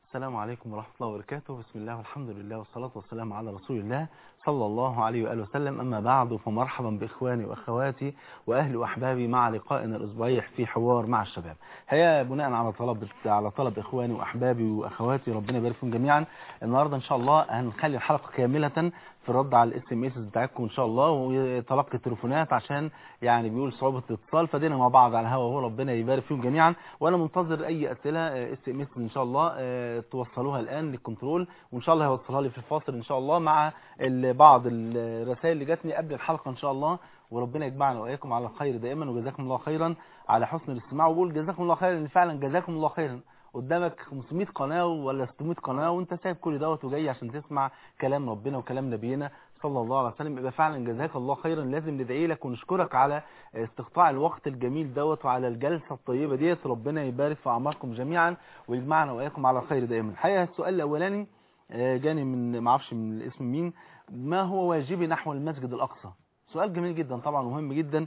السلام عليكم ورحمة الله وبركاته بسم الله والحمد لله والصلاة والسلام على رسول الله صلى الله عليه وآله وسلم أما بعد فمرحبا بإخواني وأخواتي وأهلي وأحبابي مع لقائنا الأسبوعي في حوار مع الشباب هيا بناء على طلب على طلب إخواني وأحبابي وأخواتي ربنا يبارك فيهم جميعا النهاردة إن شاء الله هنخلي الحلقة كاملة في الرد على الاس ام اس بتاعتكم ان شاء الله وتلقي التليفونات عشان يعني بيقول صعوبه الاتصال فدينا مع بعض على الهوا وهو ربنا يبارك فيهم جميعا وانا منتظر اي اسئله اس ام اس ان شاء الله اه توصلوها الان للكنترول وان شاء الله هيوصلها لي في الفاصل ان شاء الله مع بعض الرسائل اللي جاتني قبل الحلقه ان شاء الله وربنا يجمعنا واياكم على الخير دائما وجزاكم الله خيرا على حسن الاستماع وبقول جزاكم الله خيرا ان فعلا جزاكم الله خيرا قدامك 500 قناة ولا 600 قناة وانت سايب كل دوت وجاي عشان تسمع كلام ربنا وكلام نبينا صلى الله عليه وسلم يبقى فعلا جزاك الله خيرا لازم ندعي لك ونشكرك على استقطاع الوقت الجميل دوت وعلى الجلسة الطيبة ديت ربنا يبارك في اعماركم جميعا ويجمعنا واياكم على الخير دائما الحقيقة السؤال الاولاني جاني من ما اعرفش من الاسم مين ما هو واجبي نحو المسجد الاقصى سؤال جميل جدا طبعا ومهم جدا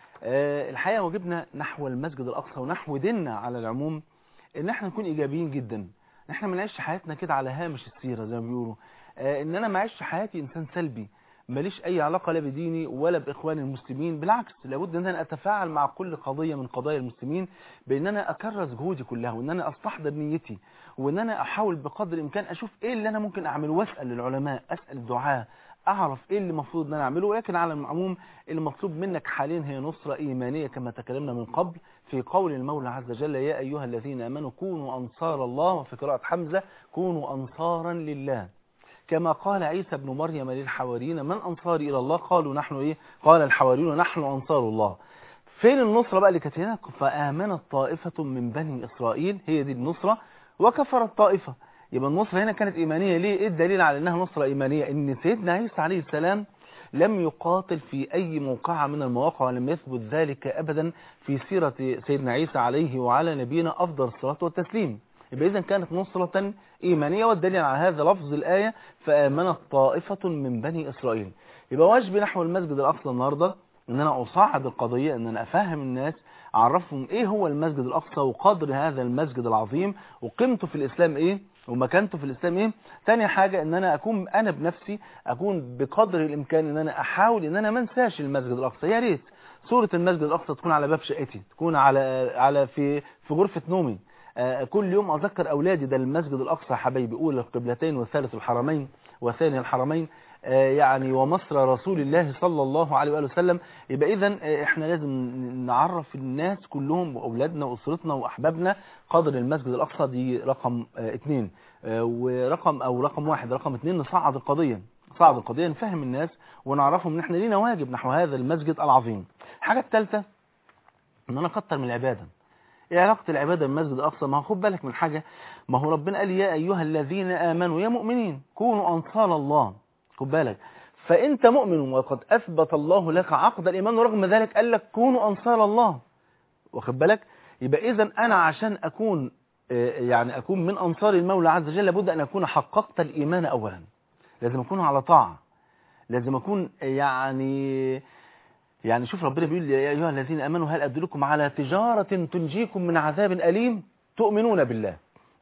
الحقيقة واجبنا نحو المسجد الاقصى ونحو ديننا على العموم ان احنا نكون ايجابيين جدا ان احنا ما نعيش حياتنا كده على هامش السيرة زي ما بيقولوا آه ان انا ما اعيش حياتي انسان سلبي ماليش اي علاقة لا بديني ولا باخواني المسلمين بالعكس لابد ان انا اتفاعل مع كل قضية من قضايا المسلمين بان انا اكرس جهودي كلها وان انا استحضر نيتي وان انا احاول بقدر الامكان اشوف ايه اللي انا ممكن اعمله واسال العلماء اسال الدعاء اعرف ايه اللي المفروض ان انا اعمله ولكن على العموم المطلوب منك حاليا هي نصرة ايمانية كما تكلمنا من قبل في قول المولى عز وجل يا ايها الذين امنوا كونوا انصار الله وفي قراءة حمزة كونوا انصارا لله كما قال عيسى بن مريم للحواريين من انصاري الى الله قالوا نحن ايه قال الحواريون نحن انصار الله فين النصرة بقى اللي كانت هنا فآمنت طائفة من بني إسرائيل هي دي النصرة وكفرت طائفة يبقى النصرة هنا كانت إيمانية ليه إيه الدليل على أنها نصرة إيمانية إن سيدنا عيسى عليه السلام لم يقاتل في أي موقعة من المواقع ولم يثبت ذلك أبدا في سيرة سيدنا عيسى عليه وعلى نبينا أفضل الصلاة والتسليم يبقى إذا كانت نصرة إيمانية والدليل على هذا لفظ الآية فآمنت طائفة من بني إسرائيل يبقى واجبي نحو المسجد الأقصى النهاردة ان انا اصعد القضية ان انا افهم الناس اعرفهم ايه هو المسجد الاقصى وقدر هذا المسجد العظيم وقيمته في الاسلام ايه ومكانته في الاسلام ايه تاني حاجة ان انا اكون انا بنفسي اكون بقدر الامكان ان انا احاول ان انا ما انساش المسجد الاقصى يا ريت صورة المسجد الاقصى تكون على باب شقتي تكون على على في في غرفة نومي آه كل يوم اذكر اولادي ده المسجد الاقصى حبايبي اولى القبلتين وثالث الحرمين وثاني الحرمين يعني ومصر رسول الله صلى الله عليه وآله وسلم يبقى إذا إحنا لازم نعرف الناس كلهم وأولادنا وأسرتنا وأحبابنا قدر المسجد الأقصى دي رقم اثنين ورقم أو رقم واحد رقم اثنين نصعد القضية نصعد القضية نفهم الناس ونعرفهم ان احنا لينا واجب نحو هذا المسجد العظيم الحاجة الثالثة ان انا اكتر من العبادة ايه علاقة العبادة بالمسجد الأقصى ما هو خد بالك من حاجة ما هو ربنا قال يا أيها الذين آمنوا يا مؤمنين كونوا أنصار الله خد بالك فانت مؤمن وقد اثبت الله لك عقد الايمان ورغم ذلك قال لك كونوا انصار الله واخد بالك يبقى اذا انا عشان اكون يعني اكون من انصار المولى عز وجل لابد ان اكون حققت الايمان اولا لازم اكون على طاعه لازم اكون يعني يعني شوف ربنا بيقول يا ايها الذين امنوا هل ادلكم على تجاره تنجيكم من عذاب اليم تؤمنون بالله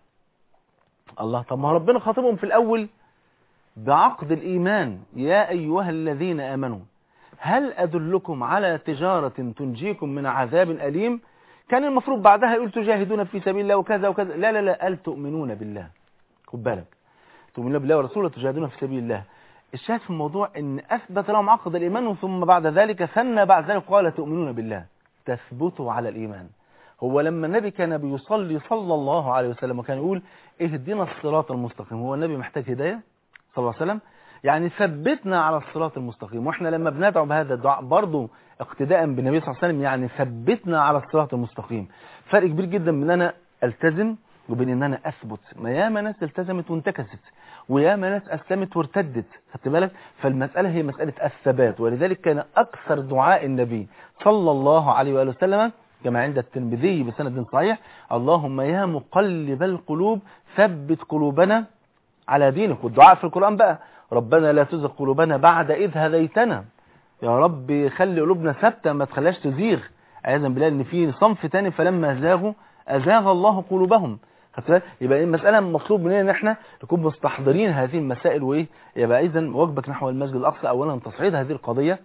الله طب ما ربنا خاطبهم في الاول بعقد الإيمان يا أيها الذين آمنوا هل أدلكم على تجارة تنجيكم من عذاب أليم كان المفروض بعدها يقول تجاهدون في سبيل الله وكذا وكذا لا لا لا قال تؤمنون بالله خد بالك تؤمنون بالله ورسوله تجاهدون في سبيل الله الشاهد في الموضوع ان اثبت لهم عقد الايمان ثم بعد ذلك ثنى بعد ذلك قال تؤمنون بالله تثبتوا على الايمان هو لما النبي كان بيصلي صلى الله عليه وسلم وكان يقول اهدنا الصراط المستقيم هو النبي محتاج هدايه صلى الله عليه وسلم يعني ثبتنا على الصراط المستقيم واحنا لما بندعو بهذا الدعاء برضه اقتداء بالنبي صلى الله عليه وسلم يعني ثبتنا على الصراط المستقيم فرق كبير جدا بين انا التزم وبين ان انا اثبت ما ياما ناس التزمت وانتكست وياما ناس اسلمت وارتدت خدت بالك فالمساله هي مساله الثبات ولذلك كان اكثر دعاء النبي صلى الله عليه واله وسلم كما عند الترمذي بسند صحيح اللهم يا مقلب القلوب ثبت قلوبنا على دينك والدعاء في القرآن بقى ربنا لا تزغ قلوبنا بعد إذ هديتنا يا رب خلي قلوبنا ثابته ما تخليهاش تزيغ عياذا بالله ان في صنف تاني فلما زاغوا أزاغ الله قلوبهم خدت بالك يبقى المساله مطلوب مننا ان احنا نكون مستحضرين هذه المسائل وايه يبقى اذا واجبك نحو المسجد الاقصى اولا تصعيد هذه القضيه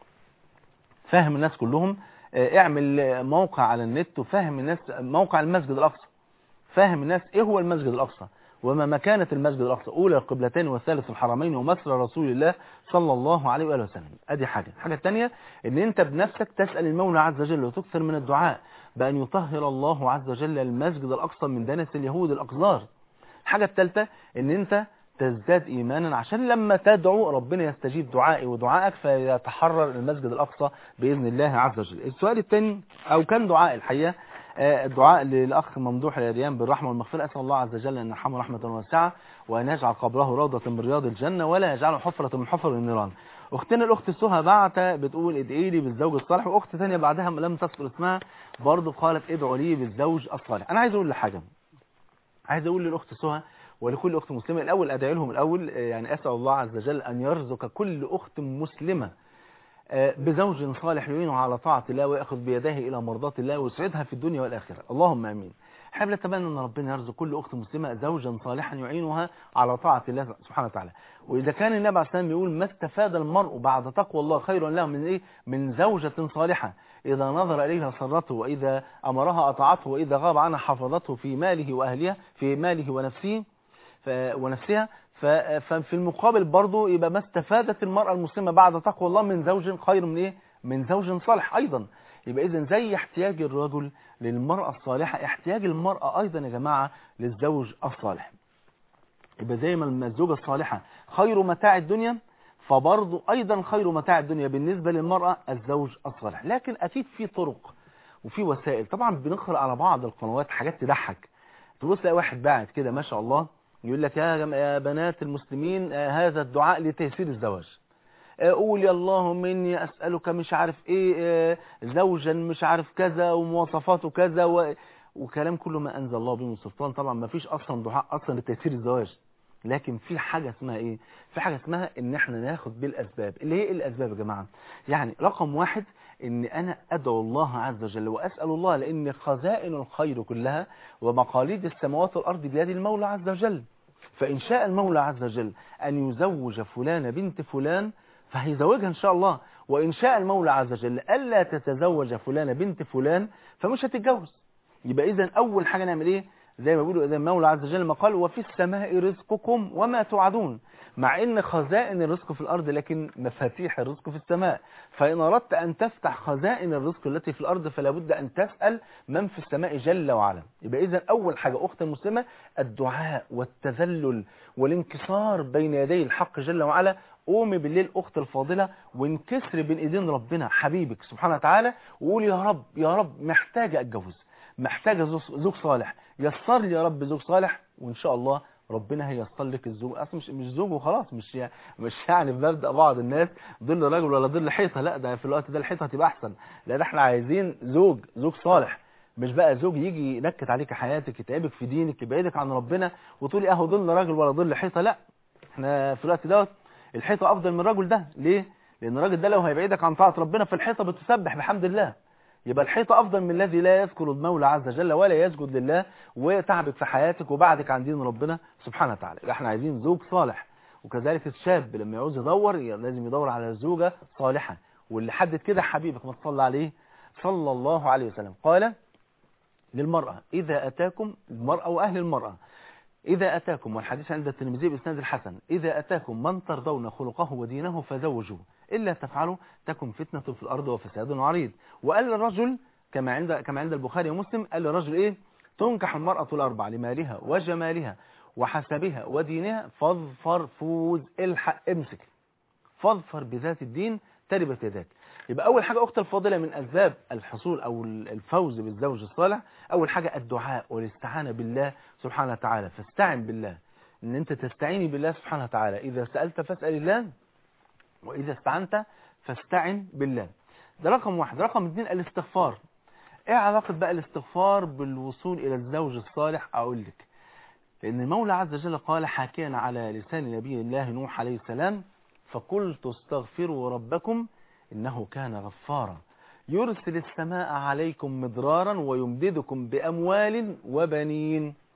فهم الناس كلهم آه، اعمل موقع على النت وفهم الناس موقع المسجد الاقصى فهم الناس ايه هو المسجد الاقصى وما مكانة المسجد الأقصى أولى القبلتين والثالث الحرمين ومصر رسول الله صلى الله عليه وآله وسلم أدي حاجة الحاجة الثانية أن أنت بنفسك تسأل المولى عز وجل وتكثر من الدعاء بأن يطهر الله عز وجل المسجد الأقصى من دنس اليهود الأقذار الحاجة الثالثة أن أنت تزداد إيمانا عشان لما تدعو ربنا يستجيب دعائي ودعائك فيتحرر المسجد الأقصى بإذن الله عز وجل السؤال الثاني أو كان دعاء الحقيقة آه، الدعاء للأخ ممدوح الأديان بالرحمة والمغفرة أسأل الله عز وجل أن يرحمه رحمة واسعة وأن يجعل قبره روضة من رياض الجنة ولا يجعله حفرة من حفر النيران أختنا الأخت سهى بعت بتقول ادعي لي بالزوج الصالح وأخت ثانية بعدها لم تذكر اسمها برضه قالت ادعوا لي بالزوج الصالح أنا عايز أقول لحاجة عايز أقول للأخت سهى ولكل أخت مسلمة الأول أدعي لهم الأول آه، يعني أسأل الله عز وجل أن يرزق كل أخت مسلمة آه، بزوج صالح يعينه على طاعة الله ويأخذ بيديه إلى مرضاة الله ويسعدها في الدنيا والآخرة اللهم آمين حابب نتمنى أن ربنا يرزق كل أخت مسلمة زوجا صالحا يعينها على طاعة الله سبحانه وتعالى وإذا كان النبي عليه الصلاة والسلام بيقول ما استفاد المرء بعد تقوى الله خير له من إيه من زوجة صالحة إذا نظر إليها سرته وإذا أمرها أطاعته وإذا غاب عنها حفظته في ماله وأهلها في ماله ونفسه ف... ونفسها ف... ففي المقابل برضه يبقى ما استفادت المرأة المسلمة بعد تقوى الله من زوج خير من إيه من زوج صالح أيضا يبقى إذا زي احتياج الرجل للمرأة الصالحة احتياج المرأة أيضا يا جماعة للزوج الصالح يبقى زي ما الزوجة الصالحة خير متاع الدنيا فبرضه أيضا خير متاع الدنيا بالنسبة للمرأة الزوج الصالح لكن أكيد في طرق وفي وسائل طبعا بنقرأ على بعض القنوات حاجات تضحك تبص تلاقي واحد باعت كده ما شاء الله يقول لك يا جم- يا بنات المسلمين آه، هذا الدعاء لتيسير الزواج آه، قول يا اللهم اني اسالك مش عارف ايه آه، زوجا مش عارف كذا ومواصفاته كذا و... وكلام كله ما انزل الله به من سلطان طبعا ما فيش اصلا دعاء اصلا لتيسير الزواج لكن في حاجه اسمها ايه في حاجه اسمها ان احنا ناخد بالاسباب اللي هي ايه الاسباب يا جماعه يعني رقم واحد ان انا ادعو الله عز وجل واسال الله لان خزائن الخير كلها ومقاليد السماوات والارض بيد المولى عز وجل فإن شاء المولى عز وجل أن يزوج فلان بنت فلان فهيزوجها إن شاء الله وإن شاء المولى عز وجل ألا تتزوج فلان بنت فلان فمش هتتجوز يبقى إذا أول حاجة نعمل إيه زي ما بيقولوا إذا المولى عز وجل ما قال وفي السماء رزقكم وما توعدون مع ان خزائن الرزق في الارض لكن مفاتيح الرزق في السماء فان اردت ان تفتح خزائن الرزق التي في الارض فلا بد ان تسال من في السماء جل وعلا يبقى اذا اول حاجه اخت المسلمه الدعاء والتذلل والانكسار بين يدي الحق جل وعلا قومي بالليل اخت الفاضله وانكسري بين ايدين ربنا حبيبك سبحانه وتعالى وقولي يا رب يا رب محتاجه اتجوز محتاجه زوج- زوج صالح يسر لي يا رب زوج صالح وان شاء الله ربنا هييسر لك الزوج اصلا مش مش زوج وخلاص مش يع- مش يعني بمبدا بعض الناس ظل راجل ولا ظل حيطه لا ده في الوقت ده الحيطه هتبقى احسن لان احنا عايزين زوج زوج صالح مش بقى زوج يجي ينكد عليك حياتك يتعبك في دينك يبعدك عن ربنا وتقولي اهو ظل راجل ولا ظل حيطه لا احنا في الوقت دوت الحيطه افضل من الراجل ده ليه لان الراجل ده لو هيبعدك عن طاعه ربنا فالحيطه بتسبح بحمد الله يبقى الحيطة أفضل من الذي لا يذكر المولى عز وجل ولا يسجد لله وتعبك في حياتك وبعدك عن دين ربنا سبحانه وتعالى يبقى احنا عايزين زوج صالح وكذلك الشاب لما يعوز يدور لازم يدور على زوجة صالحة واللي حدد كده حبيبك ما تصلى عليه صلى الله عليه وسلم قال للمرأة إذا أتاكم المرأة وأهل المرأة إذا أتاكم والحديث عند الترمذي بإسناد الحسن إذا أتاكم من ترضون خلقه ودينه فزوجوه إلا تفعلوا تكن فتنة في الأرض وفساد عريض وقال الرجل كما عند كما عند البخاري ومسلم قال الرجل إيه تنكح المرأة الأربع لمالها وجمالها وحسبها ودينها فاظفر فوز الحق امسك فاظفر بذات الدين تربت يداك يبقى أول حاجة أخت الفاضلة من أسباب الحصول أو الفوز بالزوج الصالح أول حاجة الدعاء والاستعانة بالله سبحانه وتعالى فاستعن بالله إن أنت تستعيني بالله سبحانه وتعالى إذا سألت فاسأل الله وإذا استعنت فاستعن بالله ده رقم واحد رقم اثنين الاستغفار ايه علاقة بقى الاستغفار بالوصول إلى الزوج الصالح أقول لك لأن المولى عز وجل قال حاكيا على لسان نبي الله نوح عليه السلام فقلت استغفروا ربكم إنه كان غفارا يرسل السماء عليكم مدرارا ويمددكم بأموال وبنين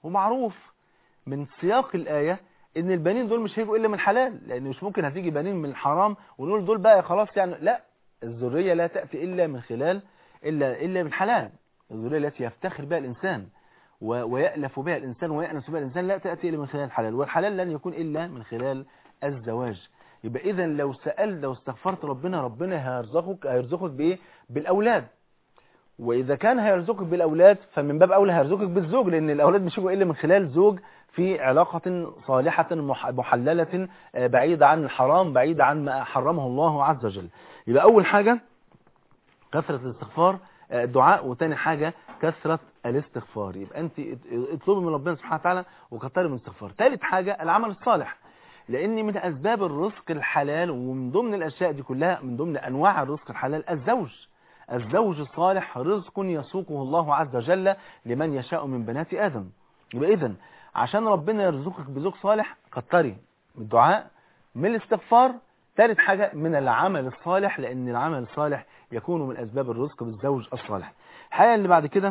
ومعروف من سياق الآية ان البنين دول مش هيجوا الا من حلال لان مش ممكن هتيجي بنين من الحرام ونقول دول بقى خلاص يعني لا الذرية لا تأتي الا من خلال الا الا من حلال الذرية التي يفتخر بها الانسان و- ويألف بها الانسان ويأنس بها الانسان لا تأتي الا من خلال الحلال والحلال لن يكون الا من خلال الزواج يبقى اذا لو سألت لو استغفرت ربنا ربنا هيرزقك هيرزقك بايه بالاولاد واذا كان هيرزقك بالاولاد فمن باب اولى هيرزقك بالزوج لان الاولاد مش هيجوا الا من خلال زوج في علاقة صالحة مح- محللة آه، بعيدة عن الحرام بعيدة عن ما حرمه الله عز وجل يبقى اول حاجة كثرة الاستغفار آه، الدعاء وتاني حاجة كثرة الاستغفار يبقى انت اطلبي من ربنا سبحانه وتعالى وكثري من الاستغفار ثالث حاجة العمل الصالح لان من اسباب الرزق الحلال ومن ضمن الاشياء دي كلها من ضمن انواع الرزق الحلال الزوج الزوج الصالح رزق يسوقه الله عز وجل لمن يشاء من بنات ادم يبقى اذا عشان ربنا يرزقك بزوج صالح كتري من الدعاء من الاستغفار ثالث حاجة من العمل الصالح لأن العمل الصالح يكون من أسباب الرزق بالزوج الصالح الحقيقة اللي بعد كده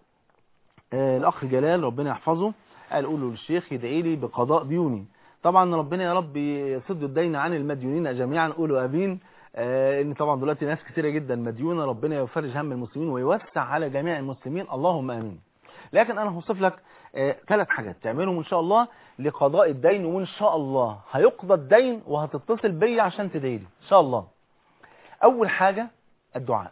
آه، الأخ جلال ربنا يحفظه قال قولوا للشيخ يدعي لي بقضاء ديوني طبعا ربنا يا رب يسد الدين عن المديونين جميعا قولوا أمين آه، ان طبعا دلوقتي ناس كتيرة جدا مديونة ربنا يفرج هم المسلمين ويوسع على جميع المسلمين اللهم امين لكن انا هوصف لك ثلاث حاجات تعملهم ان شاء الله لقضاء الدين وان شاء الله هيقضى الدين وهتتصل بيا عشان تدعي لي ان شاء الله اول حاجة الدعاء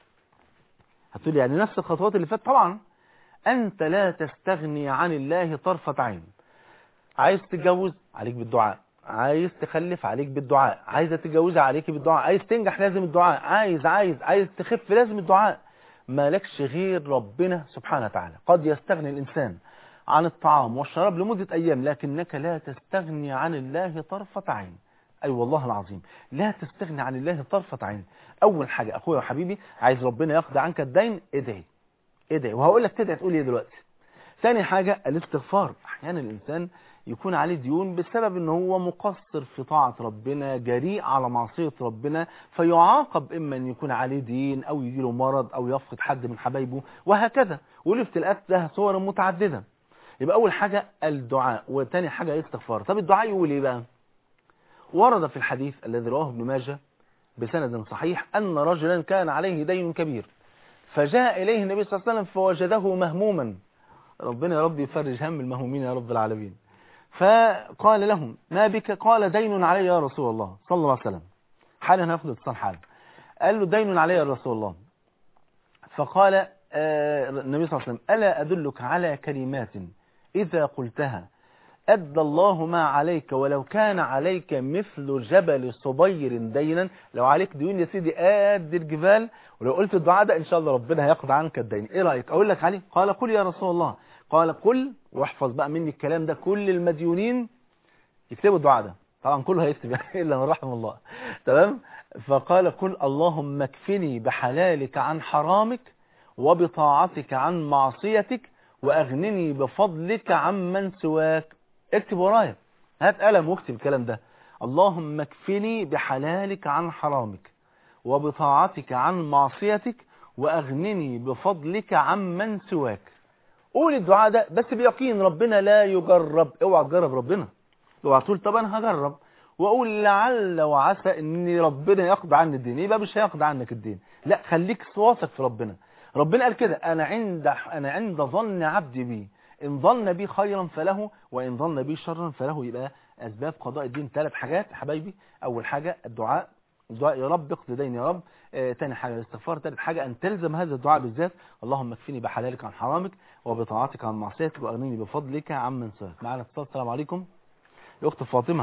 هتقول يعني نفس الخطوات اللي فاتت طبعا انت لا تستغني عن الله طرفة عين عايز تتجوز عليك بالدعاء عايز تخلف عليك بالدعاء عايزه تتجوزي عليك بالدعاء عايز تنجح لازم الدعاء عايز عايز عايز تخف لازم الدعاء مالكش غير ربنا سبحانه وتعالى قد يستغني الإنسان عن الطعام والشراب لمدة أيام لكنك لا تستغني عن الله طرفة عين أي أيوة والله العظيم لا تستغني عن الله طرفة عين أول حاجة أخويا وحبيبي عايز ربنا يقضي عنك الدين ادعي ادعي وهقول لك تدعي تقول ايه دلوقتي ثاني حاجة الاستغفار أحيانا الإنسان يكون عليه ديون بسبب ان هو مقصر في طاعة ربنا جريء على معصية ربنا فيعاقب اما ان يكون عليه دين او يجيله مرض او يفقد حد من حبايبه وهكذا والابتلاءات لها صور متعددة يبقى اول حاجة الدعاء وتاني حاجة الاستغفار طب الدعاء يقول ايه بقى ورد في الحديث الذي رواه ابن ماجه بسند صحيح ان رجلا كان عليه دين كبير فجاء اليه النبي صلى الله عليه وسلم فوجده مهموما ربنا يا رب يفرج هم المهمومين يا رب العالمين فقال لهم ما بك قال دين علي يا رسول الله صلى الله عليه وسلم حالا هناخد اتصال حالا قال له دين علي يا رسول الله فقال آه النبي صلى الله عليه وسلم ألا أدلك على كلمات إذا قلتها أدى الله ما عليك ولو كان عليك مثل جبل صبير دينا لو عليك ديون يا سيدي قد الجبال ولو قلت الدعاء ده إن شاء الله ربنا هيقضي عنك الدين إيه رأيك أقول لك عليه قال قل يا رسول الله قال قل واحفظ بقى مني الكلام ده كل المديونين يكتبوا الدعاء ده طبعا كله هيكتب إلا من رحم الله تمام فقال قل اللهم اكفني بحلالك عن حرامك وبطاعتك عن معصيتك وأغنني بفضلك عمن سواك اكتب ورايا هات قلم واكتب الكلام ده اللهم اكفني بحلالك عن حرامك وبطاعتك عن معصيتك وأغنني بفضلك عمن سواك قول الدعاء ده بس بيقين ربنا لا يجرب اوعى تجرب ربنا اوعى تقول طب انا هجرب واقول لعل وعسى ان ربنا يقضي عني الدين يبقى مش هيقضي عنك الدين لا خليك واثق في ربنا ربنا قال كده انا عند انا عند ظن عبدي بي ان ظن بي خيرا فله وان ظن بي شرا فله يبقى اسباب قضاء الدين ثلاث حاجات حبايبي اول حاجه الدعاء الدعاء يا رب اقضي دين يا رب آه تاني حاجة الاستغفار ثالث حاجة أن تلزم هذا الدعاء بالذات اللهم اكفني بحلالك عن حرامك وبطاعتك عن معصيتك وأغنيني بفضلك عمن سواك معنا اتصال السلام عليكم يا أخت فاطمة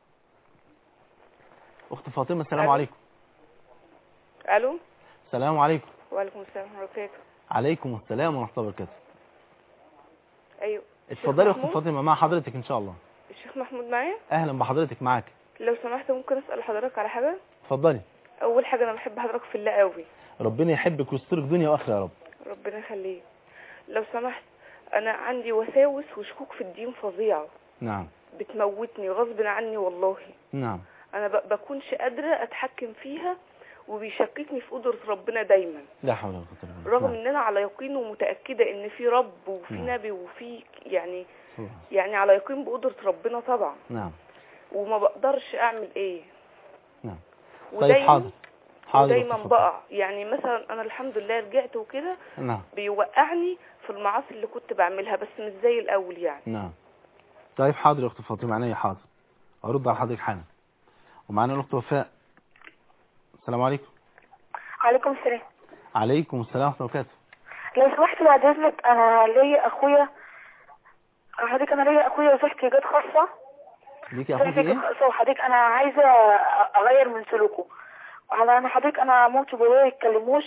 أخت فاطمة السلام ألو. عليكم الو السلام عليكم وعليكم السلام ورحمه الله وبركاته عليكم السلام ورحمة الله وبركاته ايوه اتفضلي يا أخت محمود؟ فاطمة مع حضرتك إن شاء الله الشيخ محمود معايا أهلا بحضرتك معاك لو سمحت ممكن اسال حضرتك على حاجه اتفضلي اول حاجه انا بحب حضرتك في الله قوي ربنا يحبك ويسترك دنيا وآخرة يا رب ربنا يخليك لو سمحت انا عندي وساوس وشكوك في الدين فظيعه نعم بتموتني غصب عني والله نعم انا ب- بكونش قادره اتحكم فيها وبيشككني في قدرة ربنا دايما لا حول ولا قوه الا بالله رغم ان انا على يقين ومتأكدة ان في رب وفي نعم. نبي وفي يعني نعم. يعني على يقين بقدرة ربنا طبعا نعم وما بقدرش اعمل ايه نعم طيب حاضر حاضر ودايما اتفضل. بقع يعني مثلا انا الحمد لله رجعت وكده نعم بيوقعني في المعاصي اللي كنت بعملها بس مش زي الاول يعني نعم طيب حاضر يا اخت فاطمه عينيا حاضر ارد على حضرتك حالا ومعانا الاخت وفاء السلام عليكم عليكم السلام عليكم السلام ورحمه الله وبركاته لو سمحت بعد اذنك انا ليا اخويا حضرتك انا ليا اخويا في احتياجات خاصه ليكي في اخوكي احتياجات ايه خاصه وحضرتك انا عايزه اغير من سلوكه على انا حضرتك انا مامتي وبابايا ما يتكلموش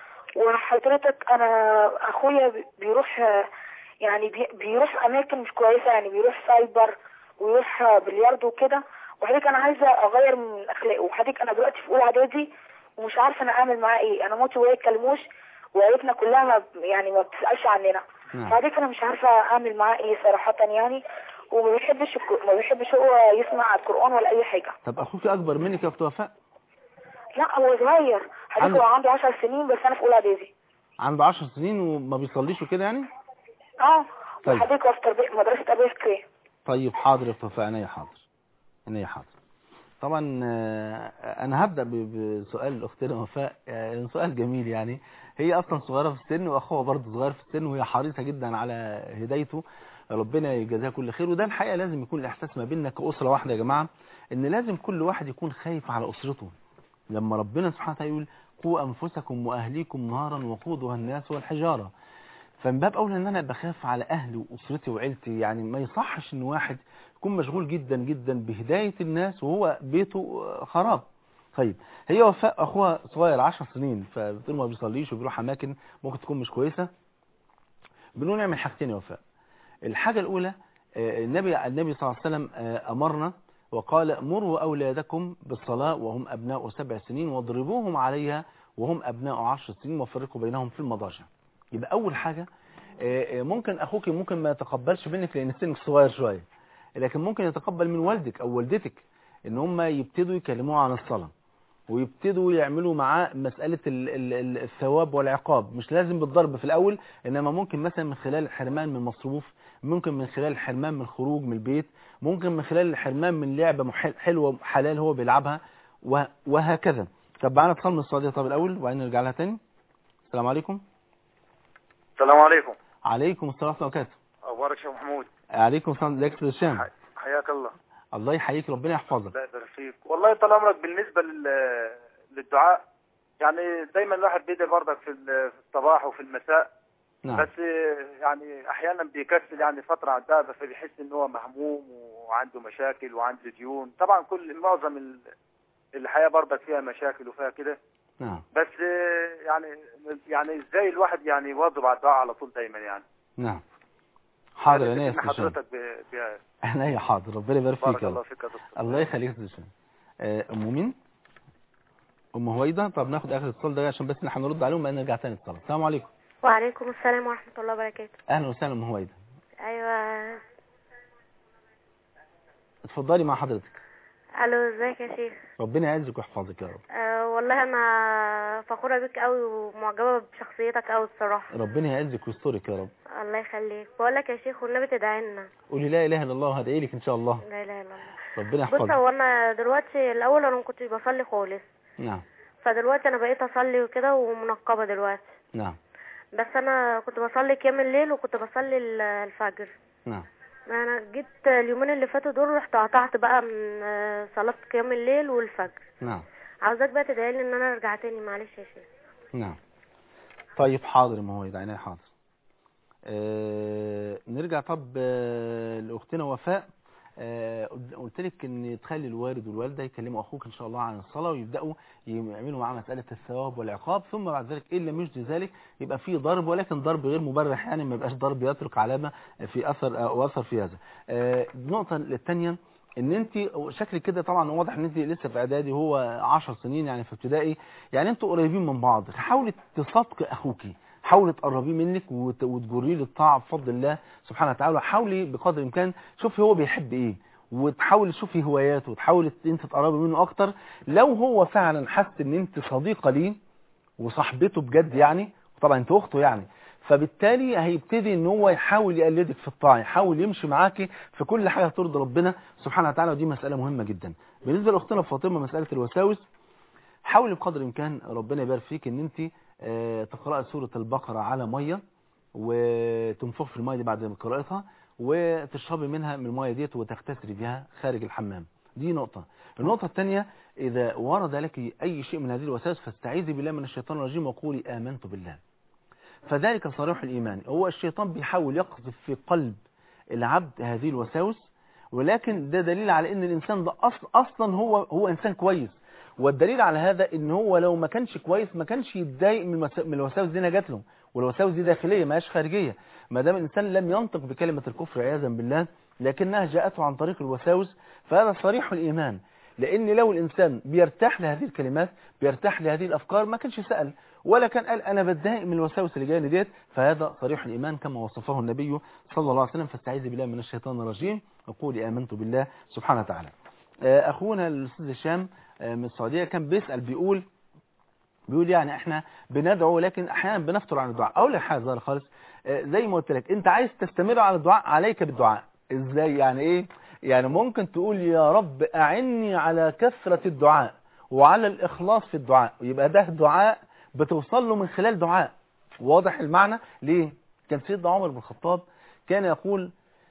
وحضرتك انا اخويا بي- بيروح يعني بي- بيروح اماكن مش كويسه يعني بيروح سايبر ويروح بلياردو وكده وحضرتك انا عايزه اغير من اخلاقه وحضرتك انا دلوقتي في اولى اعدادي ومش عارفه انا اعمل معاه ايه انا مامتي وبابايا ما يتكلموش وعيلتنا كلها ما ب- يعني ما بتسالش عننا نعم فحضرتك انا مش عارفه اعمل معاه ايه صراحه يعني وما بيحبش الك- ما بيحبش هو يسمع القران ولا اي حاجه طب اخوك اكبر منك يا اخت وفاء لا هو صغير حضرتك عنده- هو عنده 10 سنين بس انا في اولى اعدادي عنده 10 سنين وما بيصليش وكده يعني اه طيب. وحضرتك هو في تربيه مدرسه تربيه فكريه طيب حاضر يا اخت وفاء عينيا حاضر عينيا حاضر طبعا آه، انا هبدا ب- بسؤال اختنا وفاء آه، سؤال جميل يعني هي اصلا صغيره في السن واخوها برضه صغير في السن وهي حريصه جدا على هدايته ربنا يجازيها كل خير وده الحقيقه لازم يكون الاحساس ما بيننا كاسره واحده يا جماعه ان لازم كل واحد يكون خايف على اسرته لما ربنا سبحانه وتعالى يقول قوا انفسكم واهليكم نارا وقودها الناس والحجاره فمن باب اولى ان انا بخاف على اهلي واسرتي وعيلتي يعني ما يصحش ان واحد يكون مشغول جدا جدا بهدايه الناس وهو بيته آه، خراب طيب هي وفاء اخوها صغير 10 سنين فبتقول ما بيصليش وبيروح اماكن ممكن تكون مش كويسه بنقول نعمل حاجتين يا وفاء الحاجه الاولى آه، النبي النبي صلى الله عليه وسلم آه، امرنا وقال مروا اولادكم بالصلاه وهم ابناء سبع سنين واضربوهم عليها وهم ابناء عشر سنين وفرقوا بينهم في المضاجع يبقى اول حاجه آه، آه، ممكن اخوك ممكن ما يتقبلش منك لان سنك صغير شويه لكن ممكن يتقبل من والدك او والدتك ان هم يبتدوا يكلموه عن الصلاه ويبتدوا يعملوا معاه مسألة ال- ال- ال- الثواب والعقاب مش لازم بالضرب في الأول إنما ممكن مثلا من خلال الحرمان من مصروف ممكن من خلال الحرمان من الخروج من البيت ممكن من خلال الحرمان من لعبة محل- حلوة حلال هو بيلعبها و- وهكذا طب معانا اتصال من السعودية طب الأول وبعدين نرجع لها تاني السلام عليكم السلام عليكم عليكم السلام ورحمة الله وبركاته اخبارك يا محمود عليكم السلام عليكم يا الشام حي- حياك الله الله يحييك ربنا يحفظك الله يبارك فيك والله طال عمرك بالنسبه لل- للدعاء يعني دايما الواحد بيدعي برضك في ال- في الصباح وفي المساء نعم بس يعني احيانا بيكسل يعني فتره عن الدعاء فبيحس ان هو مهموم وعنده مشاكل وعنده ديون طبعا كل معظم ال- الحياه برضك فيها مشاكل وفيها كده نعم بس يعني يعني ازاي الواحد يعني يواظب على الدعاء على طول دايما يعني نعم حاضر يعني عينيا يا إن أستاذ هشام. حضرتك ب- ب- عينيا حاضر ربنا يبارك فيك بارك يا الله رب فيك يا دكتور الله يخليك يا أستاذ هشام آه، ام مين ام هويدا طب ناخد اخر اتصال ده عشان بس احنا هنرد عليهم بعدين نرجع تاني اتصال السلام عليكم وعليكم السلام ورحمة الله وبركاته اهلا وسهلا ام هويدا أيوة اتفضلي مع حضرتك ألو ازيك يا شيخ ربنا يعزك ويحفظك يا رب أه والله أنا فخورة بيك أوي ومعجبة بشخصيتك أوي الصراحة ربنا يعزك ويسترك يا رب الله يخليك بقول لك يا شيخ والنبي تدعي لنا قولي لا اله الا الله وهدعي لك ان شاء الله لا إله إلا الله ربنا بص يحفظك هو أنا دلوقتي الأول أنا ما كنتش بصلي خالص نعم فدلوقتي أنا بقيت أصلي وكده ومنقبة دلوقتي نعم بس أنا كنت بصلي قيام الليل وكنت بصلي ال- الفجر نعم انا جيت اليومين اللي فاتوا دول رحت قطعت بقى من آه، صلاة قيام الليل والفجر نعم عاوزاك بقى تدعي لي ان انا ارجع تاني معلش يا شيخ نعم طيب حاضر ما هو عينيا حاضر آه نرجع طب آه لاختنا وفاء آه قلت لك ان تخلي الوالد والوالده يكلموا اخوك ان شاء الله عن الصلاه ويبداوا يعملوا معاه مساله الثواب والعقاب ثم بعد ذلك ان لم يجدي ذلك يبقى في ضرب ولكن ضرب غير مبرح يعني ما يبقاش ضرب يترك علامه في اثر او اثر في هذا آه النقطه الثانيه ان انت شكلك كده طبعا واضح ان انت لسه في اعدادي وهو 10 سنين يعني في ابتدائي يعني انتوا قريبين من بعض حاولي تصادقي اخوكي حاولي تقربيه منك وت- وتجريه للطاعه بفضل الله سبحانه وتعالى حاولي بقدر الامكان شوفي هو بيحب ايه وتحاول تشوفي هواياته وتحاول انت تقربي منه اكتر لو هو فعلا حس ان انت صديقه ليه وصاحبته بجد يعني طبعا انت اخته يعني فبالتالي هيبتدي ان هو يحاول يقلدك في الطاعه يحاول يمشي معاكي في كل حاجه ترضي ربنا سبحانه وتعالى ودي مساله مهمه جدا بالنسبه لاختنا فاطمه مساله الوساوس حاولي بقدر الامكان ربنا يبارك فيك ان انت آه، تقراي سوره البقره على ميه وتنفخ في الميه دي بعد قراءتها وتشربي منها من الميه ديت وتغتسلي بها خارج الحمام دي نقطه النقطه الثانيه اذا ورد لك اي شيء من هذه الوساوس فاستعيذي بالله من الشيطان الرجيم وقولي امنت بالله فذلك صريح الإيمان هو الشيطان بيحاول يقذف في قلب العبد هذه الوساوس ولكن ده دليل على ان الانسان ده اصلا اصلا هو هو انسان كويس والدليل على هذا ان هو لو ما كانش كويس ما كانش يتضايق من المس- من الوساوس دي جات له والوساوس دي داخليه ما هياش خارجيه ما دام الانسان لم ينطق بكلمه الكفر عياذا بالله لكنها جاءته عن طريق الوساوس فهذا صريح الايمان لان لو الانسان بيرتاح لهذه الكلمات بيرتاح لهذه الافكار ما كانش سال ولا كان قال انا بتضايق من الوساوس اللي جايه لي ديت فهذا صريح الايمان كما وصفه النبي صلى الله عليه وسلم فاستعيذ بالله من الشيطان الرجيم وقولي امنت بالله سبحانه وتعالى آه، اخونا الاستاذ هشام آه، من السعوديه كان بيسال بيقول بيقول يعني احنا بندعو لكن احيانا بنفتر عن الدعاء اقول لك حاجه صغيره خالص آه، زي ما قلت لك انت عايز تستمر على الدعاء عليك بالدعاء ازاي يعني ايه يعني ممكن تقول يا رب اعني على كثره الدعاء وعلى الاخلاص في الدعاء يبقى ده دعاء بتوصل له من خلال دعاء واضح المعنى ليه كان سيدنا عمر بن الخطاب كان يقول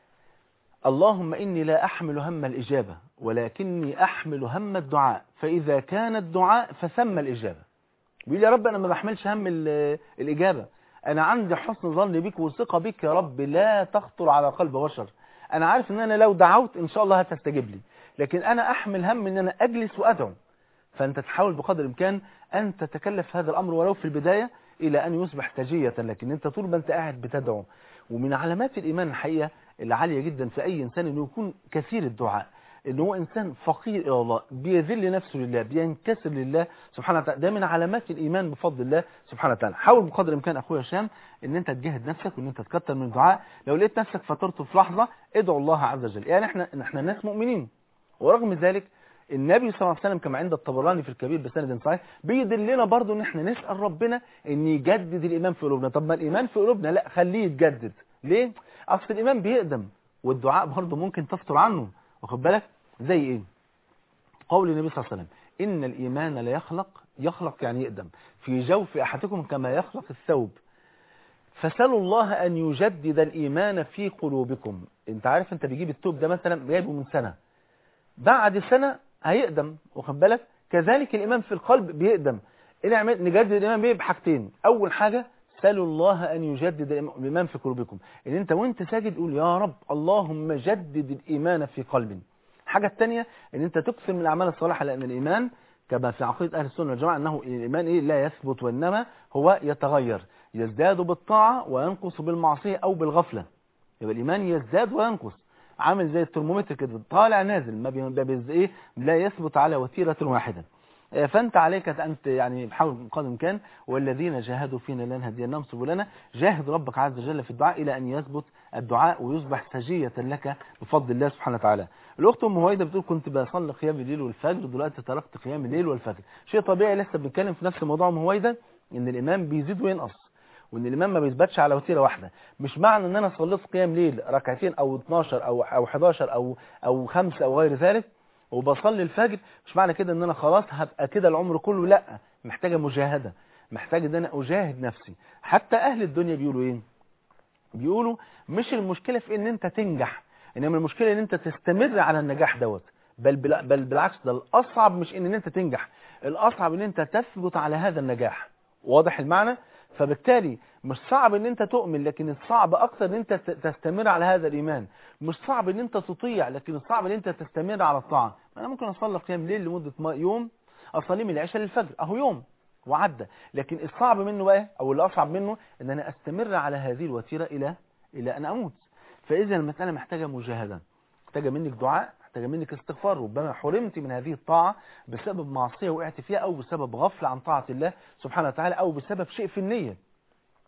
اللهم إني لا أحمل هم الإجابة ولكني أحمل هم الدعاء فإذا كان الدعاء فثم الإجابة بيقول يا رب أنا ما بحملش هم ال- الإجابة أنا عندي حسن ظن بك وثقة بك يا رب لا تخطر على قلب بشر أنا عارف إن أنا لو دعوت إن شاء الله هتستجيب لي لكن أنا أحمل هم إن أنا أجلس وأدعو فأنت تحاول بقدر الإمكان أن تتكلف هذا الأمر ولو في البداية إلى أن يصبح تجية لكن أنت طول ما أنت قاعد بتدعو ومن علامات الإيمان الحقيقة العالية جدا في أي إنسان أنه يكون كثير الدعاء ان هو انسان فقير الى الله بيذل نفسه لله بينكسر لله سبحانه وتعالى ده من علامات الايمان بفضل الله سبحانه وتعالى حاول بقدر الامكان اخويا هشام ان انت تجاهد نفسك وان انت تكتر من الدعاء لو لقيت نفسك فطرت في لحظه ادعو الله عز وجل يعني احنا احنا ناس مؤمنين ورغم ذلك النبي صلى الله عليه وسلم كما عند الطبراني في الكبير بسند صحيح بيدلنا برضو ان احنا نسال ربنا ان يجدد الايمان في قلوبنا طب ما الايمان في قلوبنا لا خليه يتجدد ليه اصل الايمان بيقدم والدعاء برضو ممكن تفتر عنه واخد بالك زي ايه قول النبي صلى الله عليه وسلم ان الايمان لا يخلق يخلق يعني يقدم في جوف احدكم كما يخلق الثوب فسالوا الله ان يجدد الايمان في قلوبكم انت عارف انت بيجيب الثوب ده مثلا جايبه من سنه بعد سنه هيقدم واخد بالك كذلك الايمان في القلب بيقدم نعمل نجدد الايمان بيه بحاجتين اول حاجه سالوا الله ان يجدد الايمان في قلوبكم ان انت وانت ساجد قول يا رب اللهم جدد الايمان في قلبي الحاجه الثانيه ان انت تكثر من الاعمال الصالحه لان الايمان كما في عقيده اهل السنه والجماعه انه الايمان ايه لا يثبت وانما هو يتغير يزداد بالطاعه وينقص بالمعصيه او بالغفله يبقى الايمان يزداد وينقص عامل زي الترمومتر كده طالع نازل ما بي ما بيز ايه لا يثبت على وتيره واحده آه، فانت عليك ان ت- يعني حاول بقدر الامكان والذين جاهدوا فينا لنهدينهم سبلنا جاهد ربك عز وجل في الدعاء الى ان يثبت الدعاء ويصبح سجيه لك بفضل الله سبحانه وتعالى الاخت ام هويده بتقول كنت بصلي قيام الليل والفجر دلوقتي تركت قيام الليل والفجر شيء طبيعي لسه بنتكلم في نفس موضوع ام هويده ان الايمان بيزيد وينقص وان الامام ما بيثبتش على وتيره واحده مش معنى ان انا صليت قيام ليل ركعتين او 12 او او 11 او او 5 او غير ذلك وبصلي الفجر مش معنى كده ان انا خلاص هبقى كده العمر كله لا محتاجه مجاهده محتاج ان انا اجاهد نفسي حتى اهل الدنيا بيقولوا ايه بيقولوا مش المشكله في ان انت تنجح انما المشكله ان انت تستمر على النجاح دوت بل بل بل بالعكس ده الاصعب مش ان انت تنجح الاصعب ان انت تثبت على هذا النجاح واضح المعنى فبالتالي مش صعب ان انت تؤمن لكن الصعب اكتر ان انت ت- تستمر على هذا الايمان مش صعب ان انت تطيع لكن الصعب ان انت تستمر على الطاعه انا ممكن اصلي قيام ليل لمده ما- يوم اصلي من العشاء للفجر اهو يوم وعدى لكن الصعب منه بقى او اللي اصعب منه ان انا استمر على هذه الوتيره الى الى ان اموت فاذا المساله محتاجه مجاهده محتاجه منك دعاء محتاجه منك استغفار ربما حرمت من هذه الطاعه بسبب معصيه وقعت فيها او بسبب غفله عن طاعه الله سبحانه وتعالى او بسبب شيء في النيه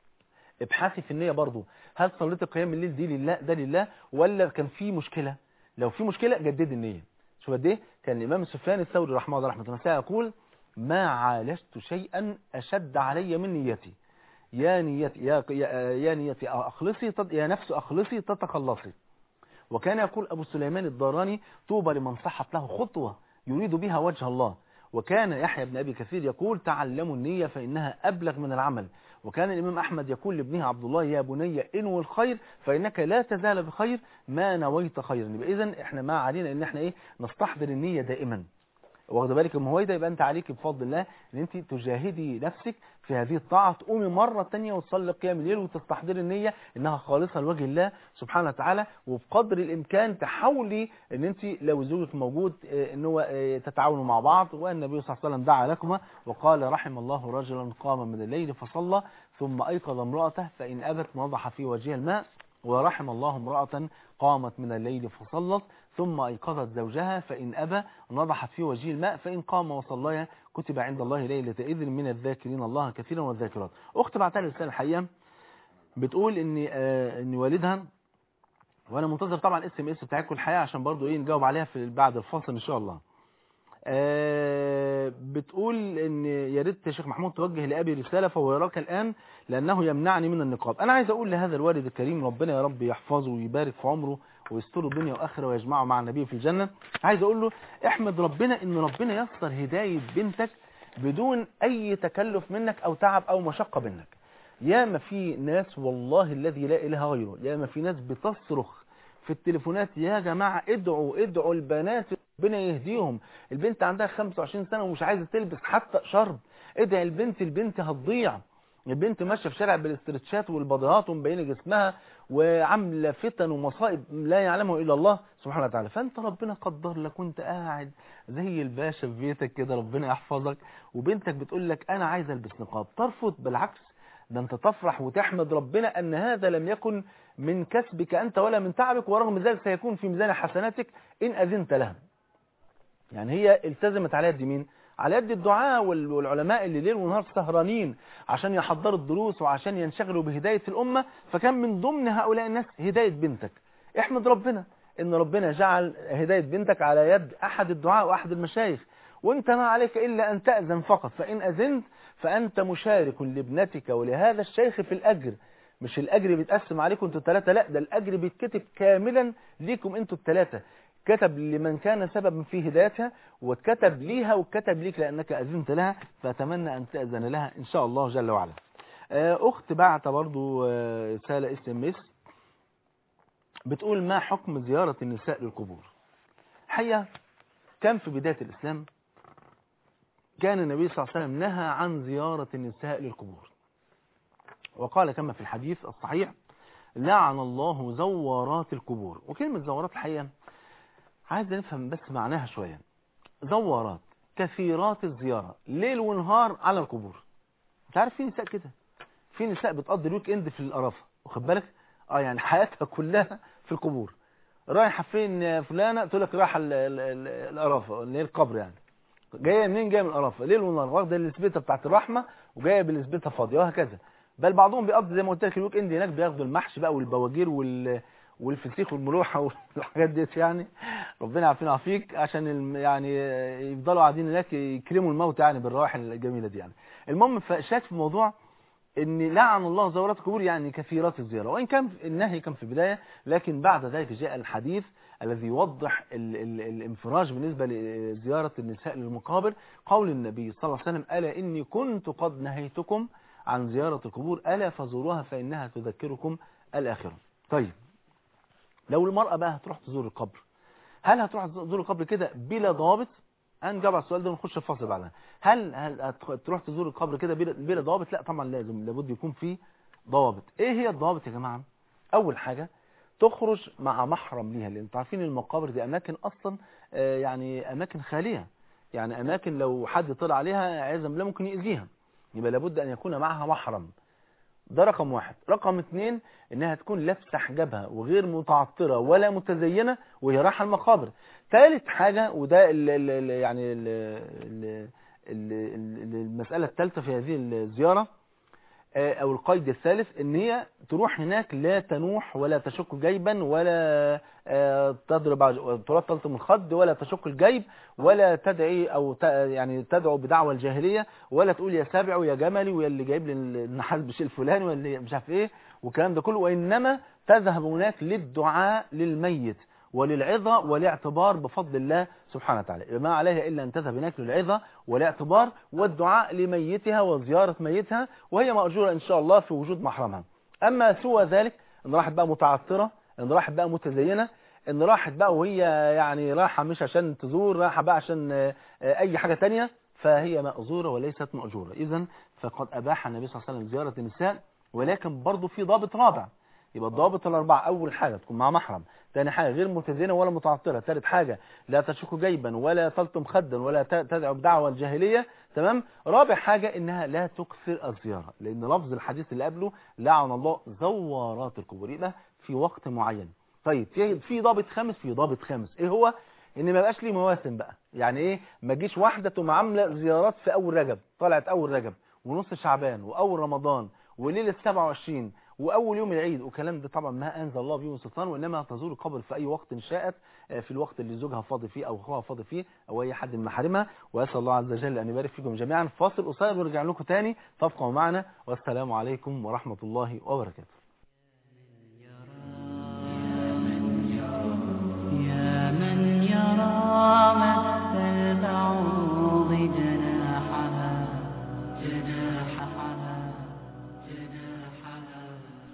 ابحثي في النية برضو هل صليت قيام الليل دي لله ده لله ولا كان في مشكلة لو في مشكله جدد النيه شوف قد ايه كان الامام سفيان الثوري رحمه الله رحمه الله تعالى يقول ما عالجت شيئا اشد علي من نيتي يا نيتي يا يا, يا نيتي اخلصي تد- يا نفس اخلصي تتخلصي وكان يقول أبو سليمان الداراني طوبى لمن صحت له خطوة يريد بها وجه الله وكان يحيى بن أبي كثير يقول تعلموا النية فإنها أبلغ من العمل وكان الإمام أحمد يقول لابنه عبد الله يا بني انوي الخير فإنك لا تزال بخير ما نويت خيرا يبقى إذا إحنا ما علينا إن إحنا إيه نستحضر النية دائما واخد بالك من هو ده يبقى انت عليك بفضل الله ان انت تجاهدي نفسك في هذه الطاعه تقومي مره تانية وتصلي قيام الليل وتستحضري النيه انها خالصه لوجه الله سبحانه وتعالى وبقدر الامكان تحاولي ان انت لو زوجك موجود اه، ان هو اه، تتعاونوا مع بعض والنبي صلى الله عليه وسلم دعا لكما وقال رحم الله رجلا قام من الليل فصلى ثم ايقظ امراته فان ابت نضح في وجهها الماء ورحم الله امرأة قامت من الليل فصلت ثم أيقظت زوجها فإن أبى نضحت في وجه الماء فإن قام وصليا كتب عند الله ليلة إذن من الذاكرين الله كثيرا والذاكرات أخت بعتها لي رسالة الحقيقة بتقول إن آه إن والدها وأنا منتظر طبعا اس ام اس بتاعتكم الحقيقة عشان برضو إيه نجاوب عليها في بعد الفاصل إن شاء الله آه، بتقول ان يا ريت يا شيخ محمود توجه لابي رساله فهو يراك الان لانه يمنعني من النقاب انا عايز اقول لهذا الوالد الكريم ربنا يا رب يحفظه ويبارك في عمره ويستره دنيا واخره ويجمعه مع النبي في الجنه عايز اقول له احمد ربنا ان ربنا يسر هدايه بنتك بدون اي تكلف منك او تعب او مشقه منك ياما في ناس والله الذي لا اله غيره ياما في ناس بتصرخ في التليفونات يا جماعة ادعوا ادعوا البنات ربنا يهديهم البنت عندها 25 سنة ومش عايزة تلبس حتى شرب ادعي البنت البنت هتضيع البنت ماشية في شارع بالاسترتشات والبضاعات ومبينة جسمها وعاملة فتن ومصائب لا يعلمه إلا الله سبحانه وتعالى فأنت ربنا قدر لك وانت قاعد زي الباشا في بيتك كده ربنا يحفظك وبنتك بتقول لك أنا عايزة ألبس نقاب ترفض بالعكس ده انت تفرح وتحمد ربنا ان هذا لم يكن من كسبك انت ولا من تعبك ورغم ذلك سيكون في ميزان حسناتك ان اذنت لها يعني هي التزمت على يد مين على يد الدعاء وال- والعلماء اللي ليل ونهار سهرانين عشان يحضروا الدروس وعشان ينشغلوا بهداية الأمة فكان من ضمن هؤلاء الناس هداية بنتك احمد ربنا ان ربنا جعل هداية بنتك على يد احد الدعاء واحد المشايخ وانت ما عليك الا ان تأذن فقط فان اذنت فانت مشارك لابنتك ولهذا الشيخ في الاجر مش الاجر بيتقسم عليكم انتوا الثلاثه لا ده الاجر بيتكتب كاملا ليكم انتوا الثلاثه كتب لمن كان سببا في هدايتها واتكتب ليها واتكتب ليك لانك اذنت لها فاتمنى ان تاذن لها ان شاء الله جل وعلا آه، اخت بعت برضو آه، رساله اس ام اس بتقول ما حكم زياره النساء للقبور حقيقه كان في بدايه الاسلام كان النبي صلى الله عليه وسلم نهى عن زياره النساء للقبور وقال كما في الحديث الصحيح لعن الله زوارات القبور وكلمة زوارات الحقيقة عايز نفهم بس معناها شوية زوارات كثيرات الزيارة ليل ونهار على القبور انت عارف في نساء كده في نساء بتقضي الويك اند في القرافة واخد بالك اه يعني حياتها كلها في القبور رايحة فين يا فلانة تقول لك رايحة ال- ال- ال- القرافة اللي هي القبر يعني جايه منين جايه من القرافه ليل ونهار واخده النسبتها بتاعت الرحمه وجايه بنسبتها فاضيه وهكذا بل بعضهم بيقضي زي ما قلت لك الويك اند هناك بياخدوا المحشي بقى والبواجير وال والفسيخ والملوحه والحاجات ديت يعني ربنا يعافينا ويعافيك عشان الم- يعني يفضلوا قاعدين هناك يكرموا الموت يعني بالروائح الجميله دي يعني المهم فشاك في موضوع ان لعن الله زوارات القبور يعني كثيرات الزياره وان كان النهي كان في البدايه لكن بعد ذلك جاء الحديث الذي يوضح ال ال الانفراج بالنسبه لزياره النساء للمقابر قول النبي صلى الله عليه وسلم الا اني كنت قد نهيتكم عن زياره القبور الا فزوروها فانها تذكركم الاخره طيب لو المراه بقى هتروح تزور القبر هل هتروح تزور القبر كده بلا ضوابط هنجاوب على السؤال ده ونخش الفاصل بعدها هل هل هتروح تزور القبر كده بلا بلا ضوابط لا طبعا لازم لابد يكون في ضوابط ايه هي الضوابط يا جماعه اول حاجه تخرج مع محرم ليها لان انتوا عارفين المقابر دي اماكن اصلا آه، يعني اماكن خاليه يعني اماكن لو حد طلع عليها عياذا بالله ممكن يأذيها يبقى لابد ان يكون معها محرم ده رقم واحد رقم اتنين انها تكون لابسه حجابها وغير متعطرة ولا متزينة وهي رايحه المقابر ثالث حاجة وده ال ال ال يعني ال ال ال ال المسألة الثالثة في هذه الزيارة آه، او القيد الثالث ان هي تروح هناك لا تنوح ولا تشك جيبا ولا آه، تضرب عج- تراب تلطم الخد ولا تشك الجيب ولا تدعي او ت- يعني تدعو بدعوى الجاهليه ولا تقول يا سابع ويا جملي ويا اللي جايب لي النحاس بالشيء الفلاني واللي مش عارف ايه والكلام ده كله وانما تذهب هناك للدعاء للميت وللعظة والاعتبار بفضل الله سبحانه وتعالى ما عليها إلا أن تذهب هناك للعظة والاعتبار والدعاء لميتها وزيارة ميتها وهي مأجورة إن شاء الله في وجود محرمها أما سوى ذلك إن راحت بقى متعطرة إن راحت بقى متزينة إن راحت بقى وهي يعني راحة مش عشان تزور راحة بقى عشان آه، آه، أي حاجة تانية فهي مأزورة وليست مأجورة إذا فقد أباح النبي صلى الله عليه وسلم زيارة النساء ولكن برضه في ضابط رابع يبقى الضابط الأربعة أول حاجة تكون مع محرم ثاني حاجة غير متزنة ولا متعطرة ثالث حاجة لا تشك جيبا ولا تلطم خدا ولا ت- تدعو بدعوى الجاهلية تمام رابع حاجة إنها لا تكثر الزيارة لأن لفظ الحديث اللي قبله لعن الله زوارات القبور يبقى في وقت معين طيب في في ضابط خامس في ضابط خامس ايه هو ان ما بقاش ليه مواسم بقى يعني ايه ما تجيش واحده تقوم عامله زيارات في اول رجب طلعت اول رجب ونص شعبان واول رمضان وليله 27 واول يوم العيد والكلام ده طبعا ما انزل الله به من سلطان وانما تزور القبر في اي وقت شاءت آه، في الوقت اللي زوجها فاضي فيه او اخوها فاضي فيه او اي حد من محارمها واسال الله عز وجل ان يبارك فيكم جميعا فاصل قصير ونرجع لكم تاني تبقوا معنا والسلام عليكم ورحمه الله وبركاته يا من يرى مس البعوض جناحها جناحها جناحها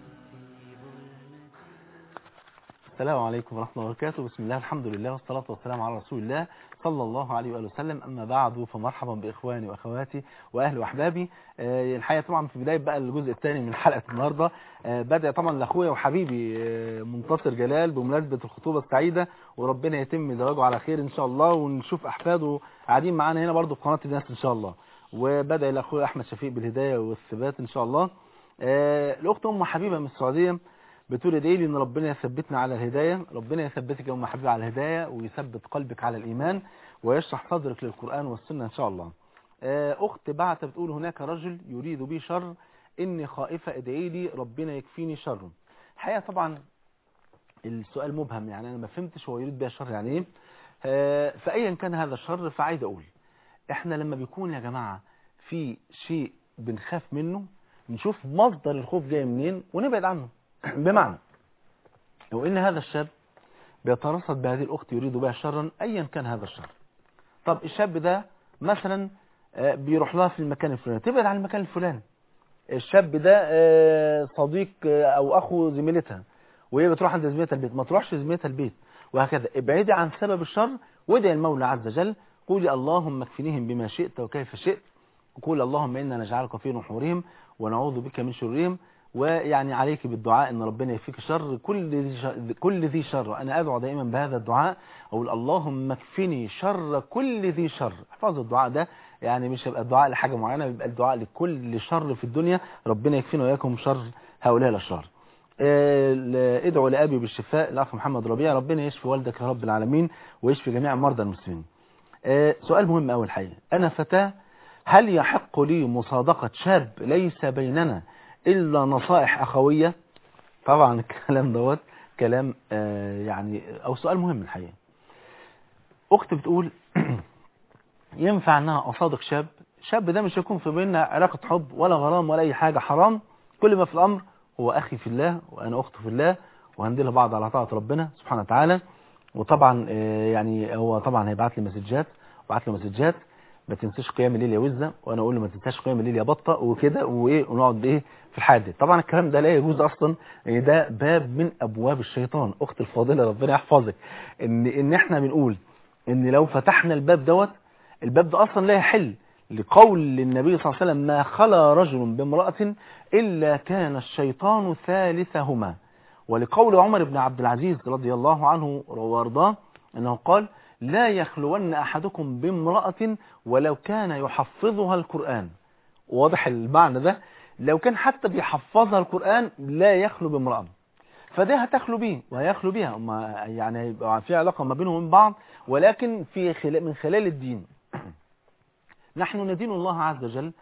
السلام عليكم ورحمة الله وبركاته بسم الله الحمد لله والصلاة والسلام على رسول الله صلى الله عليه وآله وسلم أما بعد فمرحبا بإخواني وأخواتي وأهل وأحبابي آه، الحقيقة طبعا في بداية بقى الجزء الثاني من حلقة النهاردة آه، بدأ طبعا لأخويا وحبيبي آه، منتصر جلال بمناسبة الخطوبة السعيدة وربنا يتم زواجه على خير إن شاء الله ونشوف أحفاده قاعدين معانا هنا برضو في قناة الناس إن شاء الله وبدأ لأخويا أحمد شفيق بالهداية والثبات إن شاء الله آه، الأخت أم حبيبة من السعودية بتقول ادعي لي ان ربنا يثبتنا على الهدايه ربنا يثبتك يا ام حبيبي على الهدايه ويثبت قلبك على الايمان ويشرح صدرك للقران والسنه ان شاء الله آه، اخت بعت بتقول هناك رجل يريد بي شر اني خائفه ادعي لي ربنا يكفيني شره الحقيقه طبعا السؤال مبهم يعني انا ما فهمتش هو يريد بيها شر يعني ايه آه، فايا كان هذا الشر فعايز اقول احنا لما بيكون يا جماعه في شيء بنخاف منه نشوف مصدر الخوف جاي منين ونبعد عنه بمعنى لو ان هذا الشاب بيترصد بهذه الاخت يريد بها شرا ايا كان هذا الشر طب الشاب ده مثلا آه، بيروح لها في المكان الفلاني تبعد عن المكان الفلاني الشاب ده آه، صديق آه، او اخو زميلتها وهي بتروح عند زميلتها البيت ما تروحش زميلتها البيت وهكذا ابعدي عن سبب الشر وادعي المولى عز وجل قولي اللهم اكفنيهم بما شئت وكيف شئت وقول اللهم انا نجعلك في نحورهم ونعوذ بك من شرهم ويعني عليك بالدعاء ان ربنا يفيك شر كل ذي شر كل ذي شر انا ادعو دائما بهذا الدعاء اقول اللهم اكفني شر كل ذي شر احفظوا الدعاء ده يعني مش هيبقى الدعاء لحاجه معينه بيبقى الدعاء لكل شر في الدنيا ربنا يكفينا واياكم شر هؤلاء الاشرار آه، ل- ادعو لابي بالشفاء الاخ محمد ربيع ربنا يشفي والدك يا رب العالمين ويشفي جميع مرضى المسلمين آه، سؤال مهم أول حقيقة أنا فتاة هل يحق لي مصادقة شاب ليس بيننا إلا نصائح أخوية طبعا الكلام دوت كلام آه، يعني أو سؤال مهم الحقيقة أخت بتقول ينفع أن أنا أصادق شاب شاب ده مش هيكون في بيننا علاقة حب ولا غرام ولا أي حاجة حرام كل ما في الأمر هو أخي في الله وأنا أخته في الله وهندلها بعض على طاعة ربنا سبحانه وتعالى وطبعا آه، يعني هو طبعا هيبعت لي مسجات وبعت له مسجات ما تنساش قيام الليل يا وزة وانا اقول له ما تنساش قيام الليل يا بطه وكده وايه ونقعد ايه في الحاله دي طبعا الكلام ده لا يجوز اصلا ان ده باب من ابواب الشيطان اخت الفاضله ربنا يحفظك ان ان احنا بنقول ان لو فتحنا الباب دوت الباب ده اصلا لا يحل لقول النبي صلى الله عليه وسلم ما خلا رجل بامرأة إلا كان الشيطان ثالثهما ولقول عمر بن عبد العزيز رضي الله عنه وارضاه أنه قال لا يخلون أحدكم بامرأة ولو كان يحفظها القرآن واضح المعنى ده لو كان حتى بيحفظها القرآن لا يخلو بامرأة فده هتخلو بيه وهيخلو بيها ما يعني هيبقى في علاقة ما بينهم وبين بعض ولكن في خلال من خلال الدين نحن ندين الله عز وجل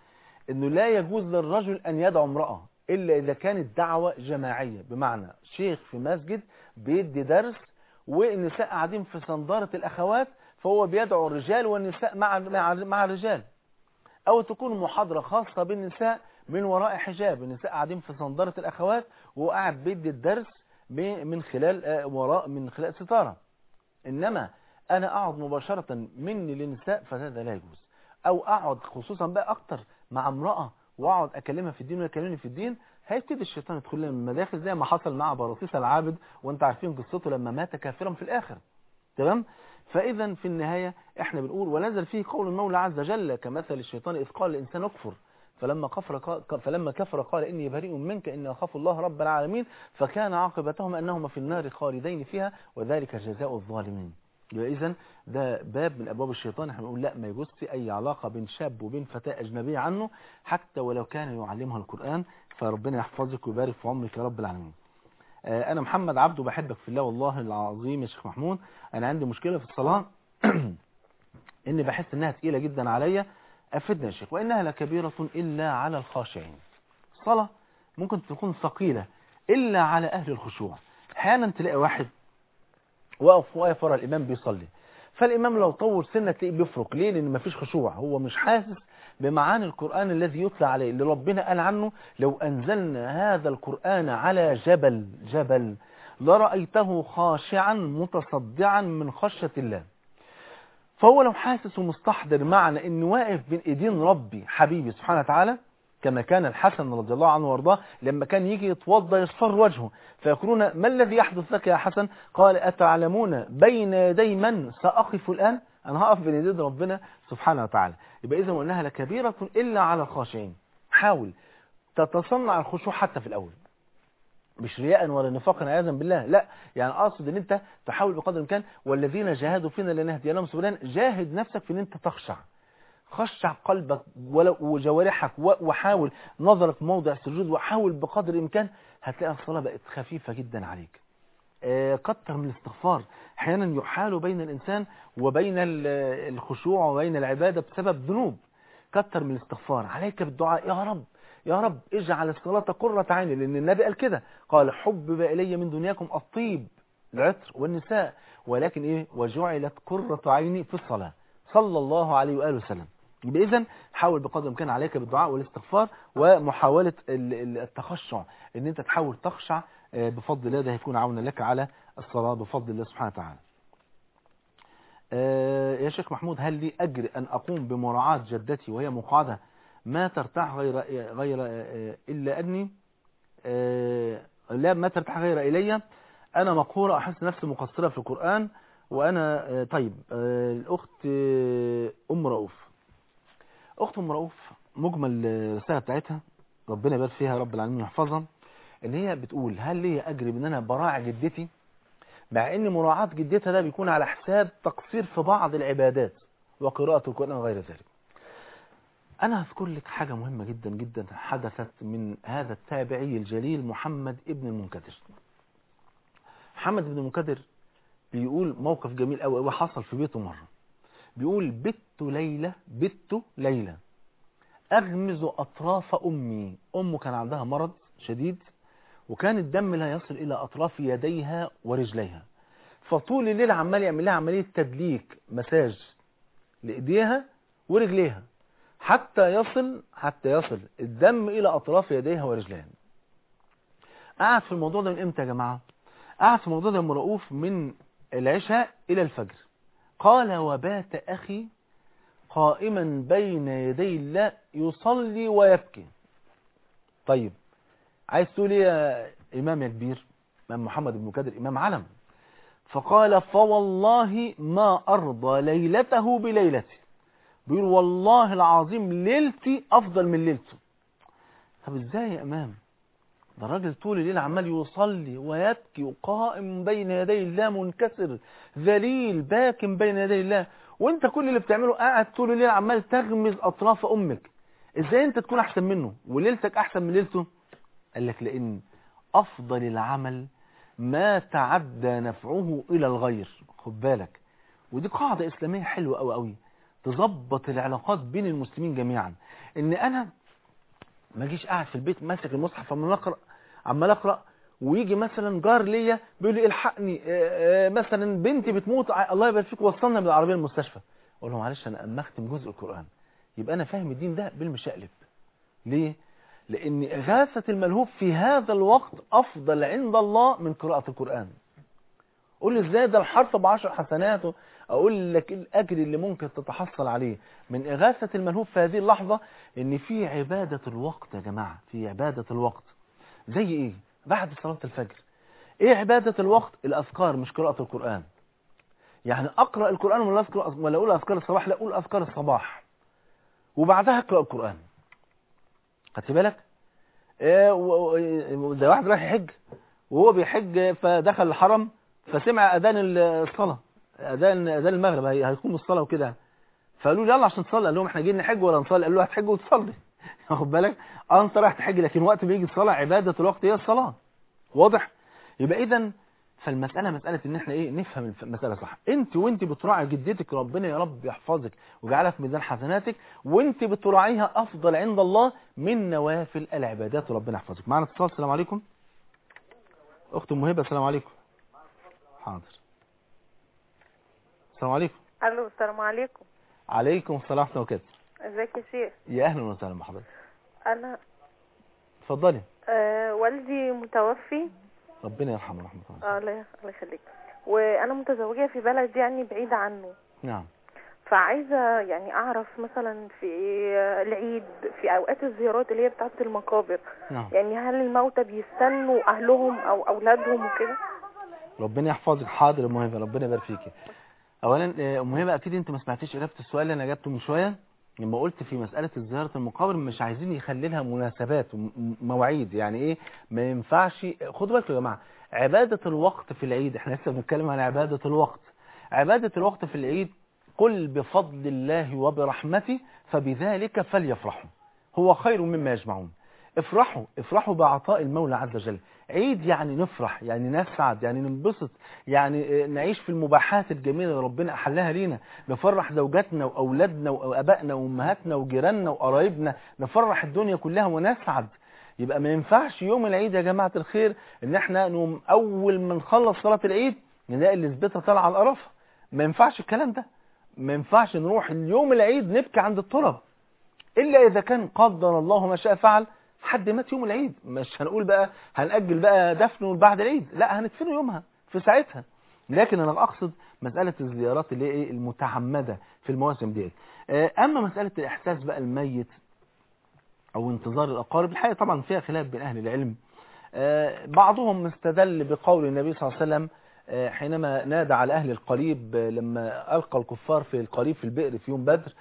انه لا يجوز للرجل ان يدعو امرأة الا اذا كانت دعوة جماعية بمعنى شيخ في مسجد بيدي درس والنساء قاعدين في صندارة الاخوات فهو بيدعو الرجال والنساء مع مع مع الرجال او تكون محاضرة خاصة بالنساء من وراء حجاب النساء قاعدين في صندارة الاخوات وهو قاعد بيدي الدرس ب- من خلال آه، وراء من خلال ستارة انما انا اقعد مباشرة مني للنساء فهذا لا يجوز او اقعد خصوصا بقى اكتر مع امرأة واقعد اكلمها في الدين ويكلمني في الدين هيبتدي الشيطان يدخل لنا من المداخل زي ما حصل مع براطيس العابد وانت عارفين قصته لما مات كافرا في الاخر تمام فاذا في النهاية احنا بنقول ونزل فيه قول المولى عز وجل كمثل الشيطان اذ قال الانسان اكفر فلما كفر قال فلما كفر قال اني بريء منك اني اخاف الله رب العالمين فكان عاقبتهما انهما في النار خالدين فيها وذلك جزاء الظالمين يبقى اذا ده باب من ابواب الشيطان احنا بنقول لا ما يجوزش اي علاقه بين شاب وبين فتاه اجنبيه عنه حتى ولو كان يعلمها القران فربنا يحفظك ويبارك في عمرك يا رب العالمين آه، انا محمد عبده بحبك في الله والله العظيم يا شيخ محمود انا عندي مشكله في الصلاه اني بحس انها تقيله جدا عليا افدنا يا شيخ وانها لكبيره الا على الخاشعين الصلاه ممكن تكون ثقيله الا على اهل الخشوع احيانا تلاقي واحد واقف واقف ورا الامام بيصلي فالامام لو طول سنه تلاقيه بيفرق ليه لان مفيش خشوع هو مش حاسس بمعاني القران الذي يتلى عليه اللي ربنا قال عنه لو انزلنا هذا القران على جبل جبل لرايته خاشعا متصدعا من خشيه الله فهو لو حاسس ومستحضر معنى انه واقف بين ايدين ربي حبيبي سبحانه وتعالى كما كان الحسن رضي الله عنه وارضاه لما كان يجي يتوضا يصفر وجهه فيقولون ما الذي يحدث لك يا حسن قال اتعلمون بين يدي من ساقف الان انا هقف بين يدي ربنا سبحانه وتعالى يبقى اذا وانها لكبيره الا على الخاشعين حاول تتصنع الخشوع حتى في الاول مش رياء ولا نفاقا عياذا بالله لا يعني اقصد ان انت تحاول بقدر الامكان والذين جاهدوا فينا لنهدينهم سبلنا جاهد نفسك في ان انت تخشع خشع قلبك ولو- وجوارحك و- وحاول نظرك موضع السجود وحاول بقدر الامكان هتلاقي الصلاه بقت خفيفه جدا عليك آه، كتر من الاستغفار احيانا يحال بين الانسان وبين ال- الخشوع وبين العباده بسبب ذنوب كتر من الاستغفار عليك بالدعاء يا رب يا رب اجعل الصلاة قرة عيني لأن النبي قال كده قال حبب إلي من دنياكم الطيب العطر والنساء ولكن إيه وجعلت قرة عيني في الصلاة صلى الله عليه وآله وسلم يبقى إذن حاول بقدر الإمكان عليك بالدعاء والاستغفار ومحاولة ال- ال- التخشع إن أنت تحاول تخشع آه، بفضل الله ده هيكون عونا لك على الصلاة بفضل الله سبحانه وتعالى آه، يا شيخ محمود هل لي أجر أن أقوم بمراعاة جدتي وهي مقعدة ما ترتاح غير غير آه، إلا أني آه، لا ما ترتاح غير إلي أنا مقهورة أحس نفسي مقصرة في القرآن وأنا آه، طيب آه، الأخت آه، أم رؤوف أخت أم رؤوف مجمل الرسالة بتاعتها ربنا يبارك فيها يا رب العالمين ويحفظها إن هي بتقول هل لي أجر بأن أنا براعي جدتي مع ان مراعاة جدتها ده بيكون على حساب تقصير في بعض العبادات وقراءة القرآن وغير ذلك انا هذكر لك حاجة مهمة جدا جدا حدثت من هذا التابعي الجليل محمد ابن المنكدر محمد ابن المنكدر بيقول موقف جميل قوي قوي حصل في بيته مرة بيقول بت ليلة بت ليلة اغمز اطراف امي امه كان عندها مرض شديد وكان الدم لا يصل إلى أطراف يديها ورجليها فطول الليل عمال يعمل لها عملية تدليك مساج لإيديها ورجليها حتى يصل حتى يصل الدم إلى أطراف يديها ورجليها قعد في الموضوع ده من إمتى يا جماعة قعد في الموضوع ده مرؤوف من العشاء إلى الفجر قال وبات أخي قائما بين يدي الله يصلي ويبكي طيب عايز تقول ايه يا امام يا كبير امام محمد بن كادر امام علم فقال فوالله ما ارضى ليلته بليلتي بيقول والله العظيم ليلتي افضل من ليلته طب ازاي يا امام ده الراجل طول الليل عمال يصلي ويبكي وقائم بين يدي الله منكسر ذليل باكم بين يدي الله وانت كل اللي بتعمله قاعد طول الليل عمال تغمز اطراف امك ازاي انت تكون احسن منه وليلتك احسن من ليلته قال لك لأن أفضل العمل ما تعدى نفعه إلى الغير خد بالك ودي قاعدة إسلامية حلوة أوي أوي تظبط العلاقات بين المسلمين جميعا إن أنا ما اجيش قاعد في البيت ماسك المصحف عمال اقرا عمال اقرا ويجي مثلا جار ليا بيقول لي الحقني آه، آه، مثلا بنتي بتموت ع- الله يبارك فيك وصلنا بالعربيه المستشفى اقول له معلش انا اما اختم جزء القران يبقى انا فاهم الدين ده بالمشقلب ليه لان اغاثه الملهوف في هذا الوقت افضل عند الله من قراءه القران قول لي ازاي ده الحرف بعشر حسنات اقول لك إيه الاجر اللي ممكن تتحصل عليه من اغاثه الملهوف في هذه اللحظه ان في عباده الوقت يا جماعه في عباده الوقت زي ايه بعد صلاه الفجر ايه عباده الوقت الاذكار مش قراءه القران يعني اقرا القران ولا اذكر ولا اقول اذكار الصباح لا اقول اذكار الصباح وبعدها اقرا القران خدت بالك إيه و- و- ده واحد رايح يحج وهو بيحج فدخل الحرم فسمع اذان الصلاه اذان اذان المغرب هي- هيقوم الصلاه وكده فقالوا له يلا عشان تصلي قال لهم احنا جايين نحج ولا نصلي قال له هتحج وتصلي واخد بالك اه انت رايح تحج لكن وقت ما يجي الصلاه عباده الوقت هي الصلاه واضح يبقى اذا فالمساله مساله ان احنا ايه نفهم الف- المساله صح انت وانت بتراعي جدتك ربنا يا رب يحفظك ويجعلها في ميزان حسناتك وانت بتراعيها افضل عند الله من نوافل العبادات وربنا يحفظك معنا اتصال السلام عليكم اخت ام هبه السلام عليكم حاضر السلام عليكم الو السلام عليكم عليكم السلام ورحمه الله وبركاته ازيك يا شيخ يا اهلا وسهلا بحضرتك انا اتفضلي آه والدي متوفي ربنا يرحمه رحمه الله آه الله الله يخليك وانا متزوجه في بلد يعني بعيده عنه نعم فعايزه يعني اعرف مثلا في العيد في اوقات الزيارات اللي هي بتاعه المقابر نعم يعني هل الموتى بيستنوا اهلهم او اولادهم وكده ربنا يحفظك حاضر يا ام هبه ربنا يبارك فيكي اولا آه، ام هبه اكيد انت ما سمعتيش اجابه السؤال اللي انا اجابته من شويه لما قلت في مساله زياره المقابر مش عايزين يخلي لها مناسبات ومواعيد يعني ايه ما ينفعش خدوا بالكم يا جماعه عباده الوقت في العيد احنا لسه بنتكلم عن عباده الوقت عباده الوقت في العيد قل بفضل الله وبرحمته فبذلك فليفرحوا هو خير مما يجمعون افرحوا افرحوا بعطاء المولى عز وجل عيد يعني نفرح يعني نسعد يعني ننبسط يعني آه، نعيش في المباحات الجميلة اللي ربنا أحلها لينا نفرح زوجاتنا وأولادنا وأبائنا وأمهاتنا وجيراننا وقرايبنا نفرح الدنيا كلها ونسعد يبقى ما ينفعش يوم العيد يا جماعة الخير ان احنا نقوم اول ما نخلص صلاة العيد نلاقي الزبيطة طالعة على القرف ما ينفعش الكلام ده ما ينفعش نروح اليوم العيد نبكي عند التراب الا اذا كان قدر الله ما شاء فعل حد مات يوم العيد مش هنقول بقى هنأجل بقى دفنه بعد العيد لا هندفنه يومها في ساعتها لكن انا اقصد مسألة الزيارات اللي هي ايه المتعمدة في المواسم ديت آه، اما مسألة الاحساس بقى الميت او انتظار الاقارب الحقيقة طبعا فيها خلاف بين اهل العلم آه، بعضهم استدل بقول النبي صلى الله عليه وسلم آه، حينما نادى على اهل القريب آه، لما القى الكفار في القريب في البئر في يوم بدر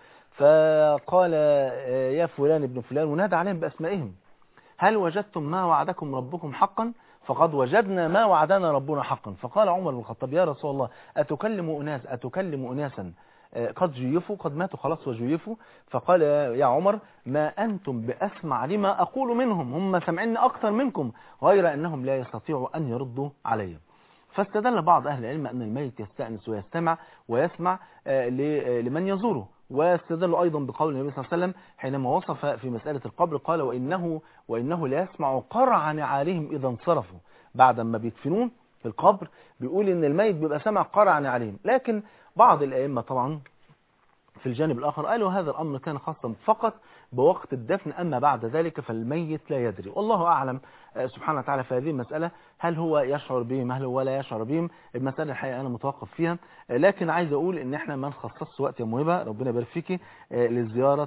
فقال آه، يا فلان ابن فلان ونادى عليهم باسمائهم هل وجدتم ما وعدكم ربكم حقا فقد وجدنا ما وعدنا ربنا حقا فقال عمر بن الخطاب يا رسول الله أتكلم أناس أتكلم أناسا آه، قد جيفوا قد ماتوا خلاص وجيفوا فقال يا عمر ما أنتم بأسمع لما أقول منهم هم سمعين أكثر منكم غير أنهم لا يستطيعوا أن يردوا علي فاستدل بعض أهل العلم أن الميت يستأنس ويستمع ويسمع آه، ل- آه، لمن يزوره واستدل أيضا بقول النبي صلى الله عليه وسلم حينما وصف في مسألة القبر قال وإنه, وإنه لا يسمع قرع نعالهم إذا انصرفوا بعد ما بيدفنون في القبر بيقول إن الميت بيبقى سمع قرع نعالهم لكن بعض الأئمة طبعا في الجانب الآخر قالوا هذا الأمر كان خاصا فقط بوقت الدفن أما بعد ذلك فالميت لا يدري والله أعلم آه، سبحانه وتعالى في هذه المسألة هل هو يشعر بهم هل هو لا يشعر بهم المسألة الحقيقة أنا متوقف فيها آه، لكن عايز أقول إن إحنا ما نخصصش وقت يا موهبة ربنا يبارك فيكي آه، لزيارة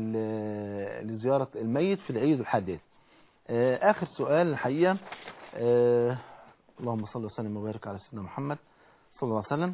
ال- لزيارة الميت في العيد الحادث آه، آخر سؤال الحقيقة آه، اللهم صل وسلم وبارك على سيدنا محمد صلى الله عليه وسلم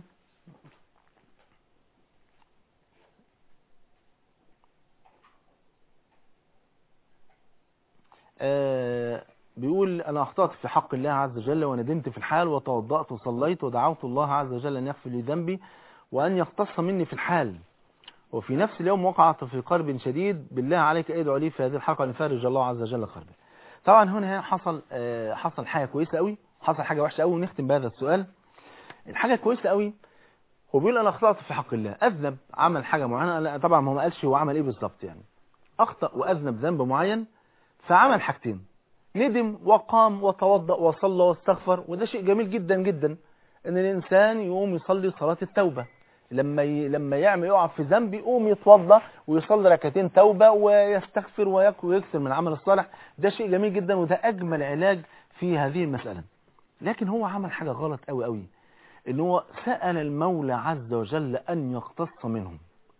آه، بيقول أنا أخطأت في حق الله عز وجل وندمت في الحال وتوضأت وصليت ودعوت الله عز وجل أن يغفر لي ذنبي وأن يقتص مني في الحال وفي نفس اليوم وقعت في قرب شديد بالله عليك ادعو لي في هذه الحلقة أن يفرج الله عز وجل قربي طبعا هنا حصل آه، حصل حاجة كويسة قوي حصل حاجة وحشة قوي ونختم بهذا السؤال الحاجة كويسة قوي هو بيقول أنا أخطأت في حق الله أذنب عمل حاجة معينة لا، طبعا هو ما قالش هو عمل إيه بالظبط يعني أخطأ وأذنب ذنب معين فعمل حاجتين ندم وقام وتوضأ وصلى واستغفر وده شيء جميل جدا جدا ان الانسان يقوم يصلي صلاة التوبة لما ي... لما يعمل يقع في ذنب يقوم يتوضا ويصلي ركعتين توبه ويستغفر ويك- ويكثر من العمل الصالح ده شيء جميل جدا وده اجمل علاج في هذه المساله لكن هو عمل حاجه غلط قوي قوي ان هو سال المولى عز وجل ان يقتص منهم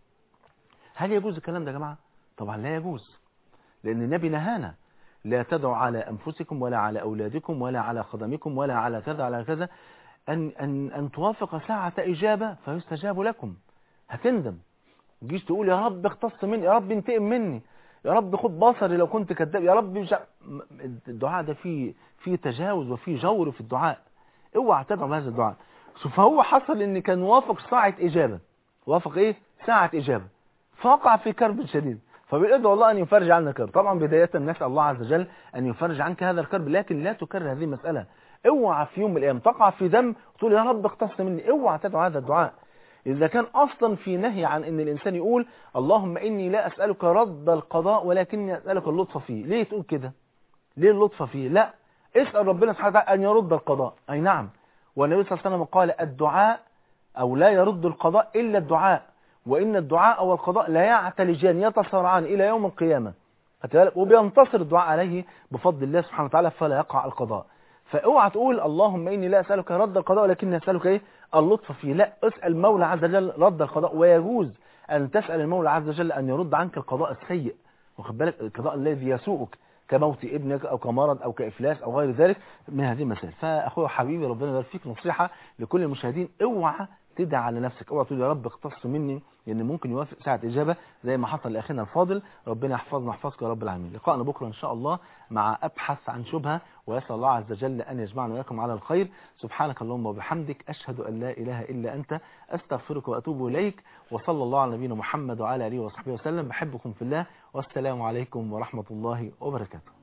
هل يجوز الكلام ده يا جماعه طبعا لا يجوز لان النبي نهانا لا تدعوا على انفسكم ولا على اولادكم ولا على خدمكم ولا على كذا على كذا أن, أن, أن توافق ساعة إجابة فيستجاب لكم هتندم تجيش تقول يا رب اختص مني يا رب انتقم مني يا رب خد بصري لو كنت كذاب يا رب مش ع- م- الدعاء ده فيه فيه تجاوز وفيه جور في الدعاء اوعى تدعو بهذا الدعاء شوف هو حصل ان كان وافق ساعة إجابة وافق ايه ساعة إجابة فوقع في كرب شديد فبيدعو الله أن يفرج عنا الكرب طبعا بداية نسأل الله عز وجل أن يفرج عنك هذا الكرب لكن لا تكرر هذه المسألة اوعى في يوم من الايام تقع في ذنب تقول يا رب اقتص مني اوعى تدعو هذا الدعاء اذا كان اصلا في نهي عن ان الانسان يقول اللهم اني لا اسالك رد القضاء ولكني اسالك اللطف فيه ليه تقول كده ليه اللطف فيه لا اسال ربنا سبحانه وتعالى ان يرد القضاء اي نعم والنبي صلى الله عليه وسلم قال الدعاء او لا يرد القضاء الا الدعاء وان الدعاء والقضاء لا يعتلجان يتصارعان الى يوم القيامه خدت بالك؟ وبينتصر الدعاء عليه بفضل الله سبحانه وتعالى فلا يقع القضاء فاوعى تقول اللهم اني لا اسالك رد القضاء ولكني اسالك ايه اللطف فيه لا اسال المولى عز وجل رد القضاء ويجوز ان تسال المولى عز وجل ان يرد عنك القضاء السيء واخد بالك القضاء الذي يسوءك كموت ابنك او كمرض او كافلاس او غير ذلك من هذه المسائل فاخويا حبيبي ربنا يبارك فيك نصيحه لكل المشاهدين اوعى تدعي على نفسك اوعى تقول يا رب اختص مني لان ممكن يوافق ساعه اجابه زي ما حصل لاخينا الفاضل ربنا يحفظنا ويحفظك يا رب العالمين لقاءنا بكره ان شاء الله مع ابحث عن شبهه ويسال الله عز وجل ان يجمعنا واياكم على الخير سبحانك اللهم وبحمدك اشهد ان لا اله الا انت استغفرك واتوب اليك وصلى الله على نبينا محمد وعلى اله وصحبه وسلم بحبكم في الله والسلام عليكم ورحمه الله وبركاته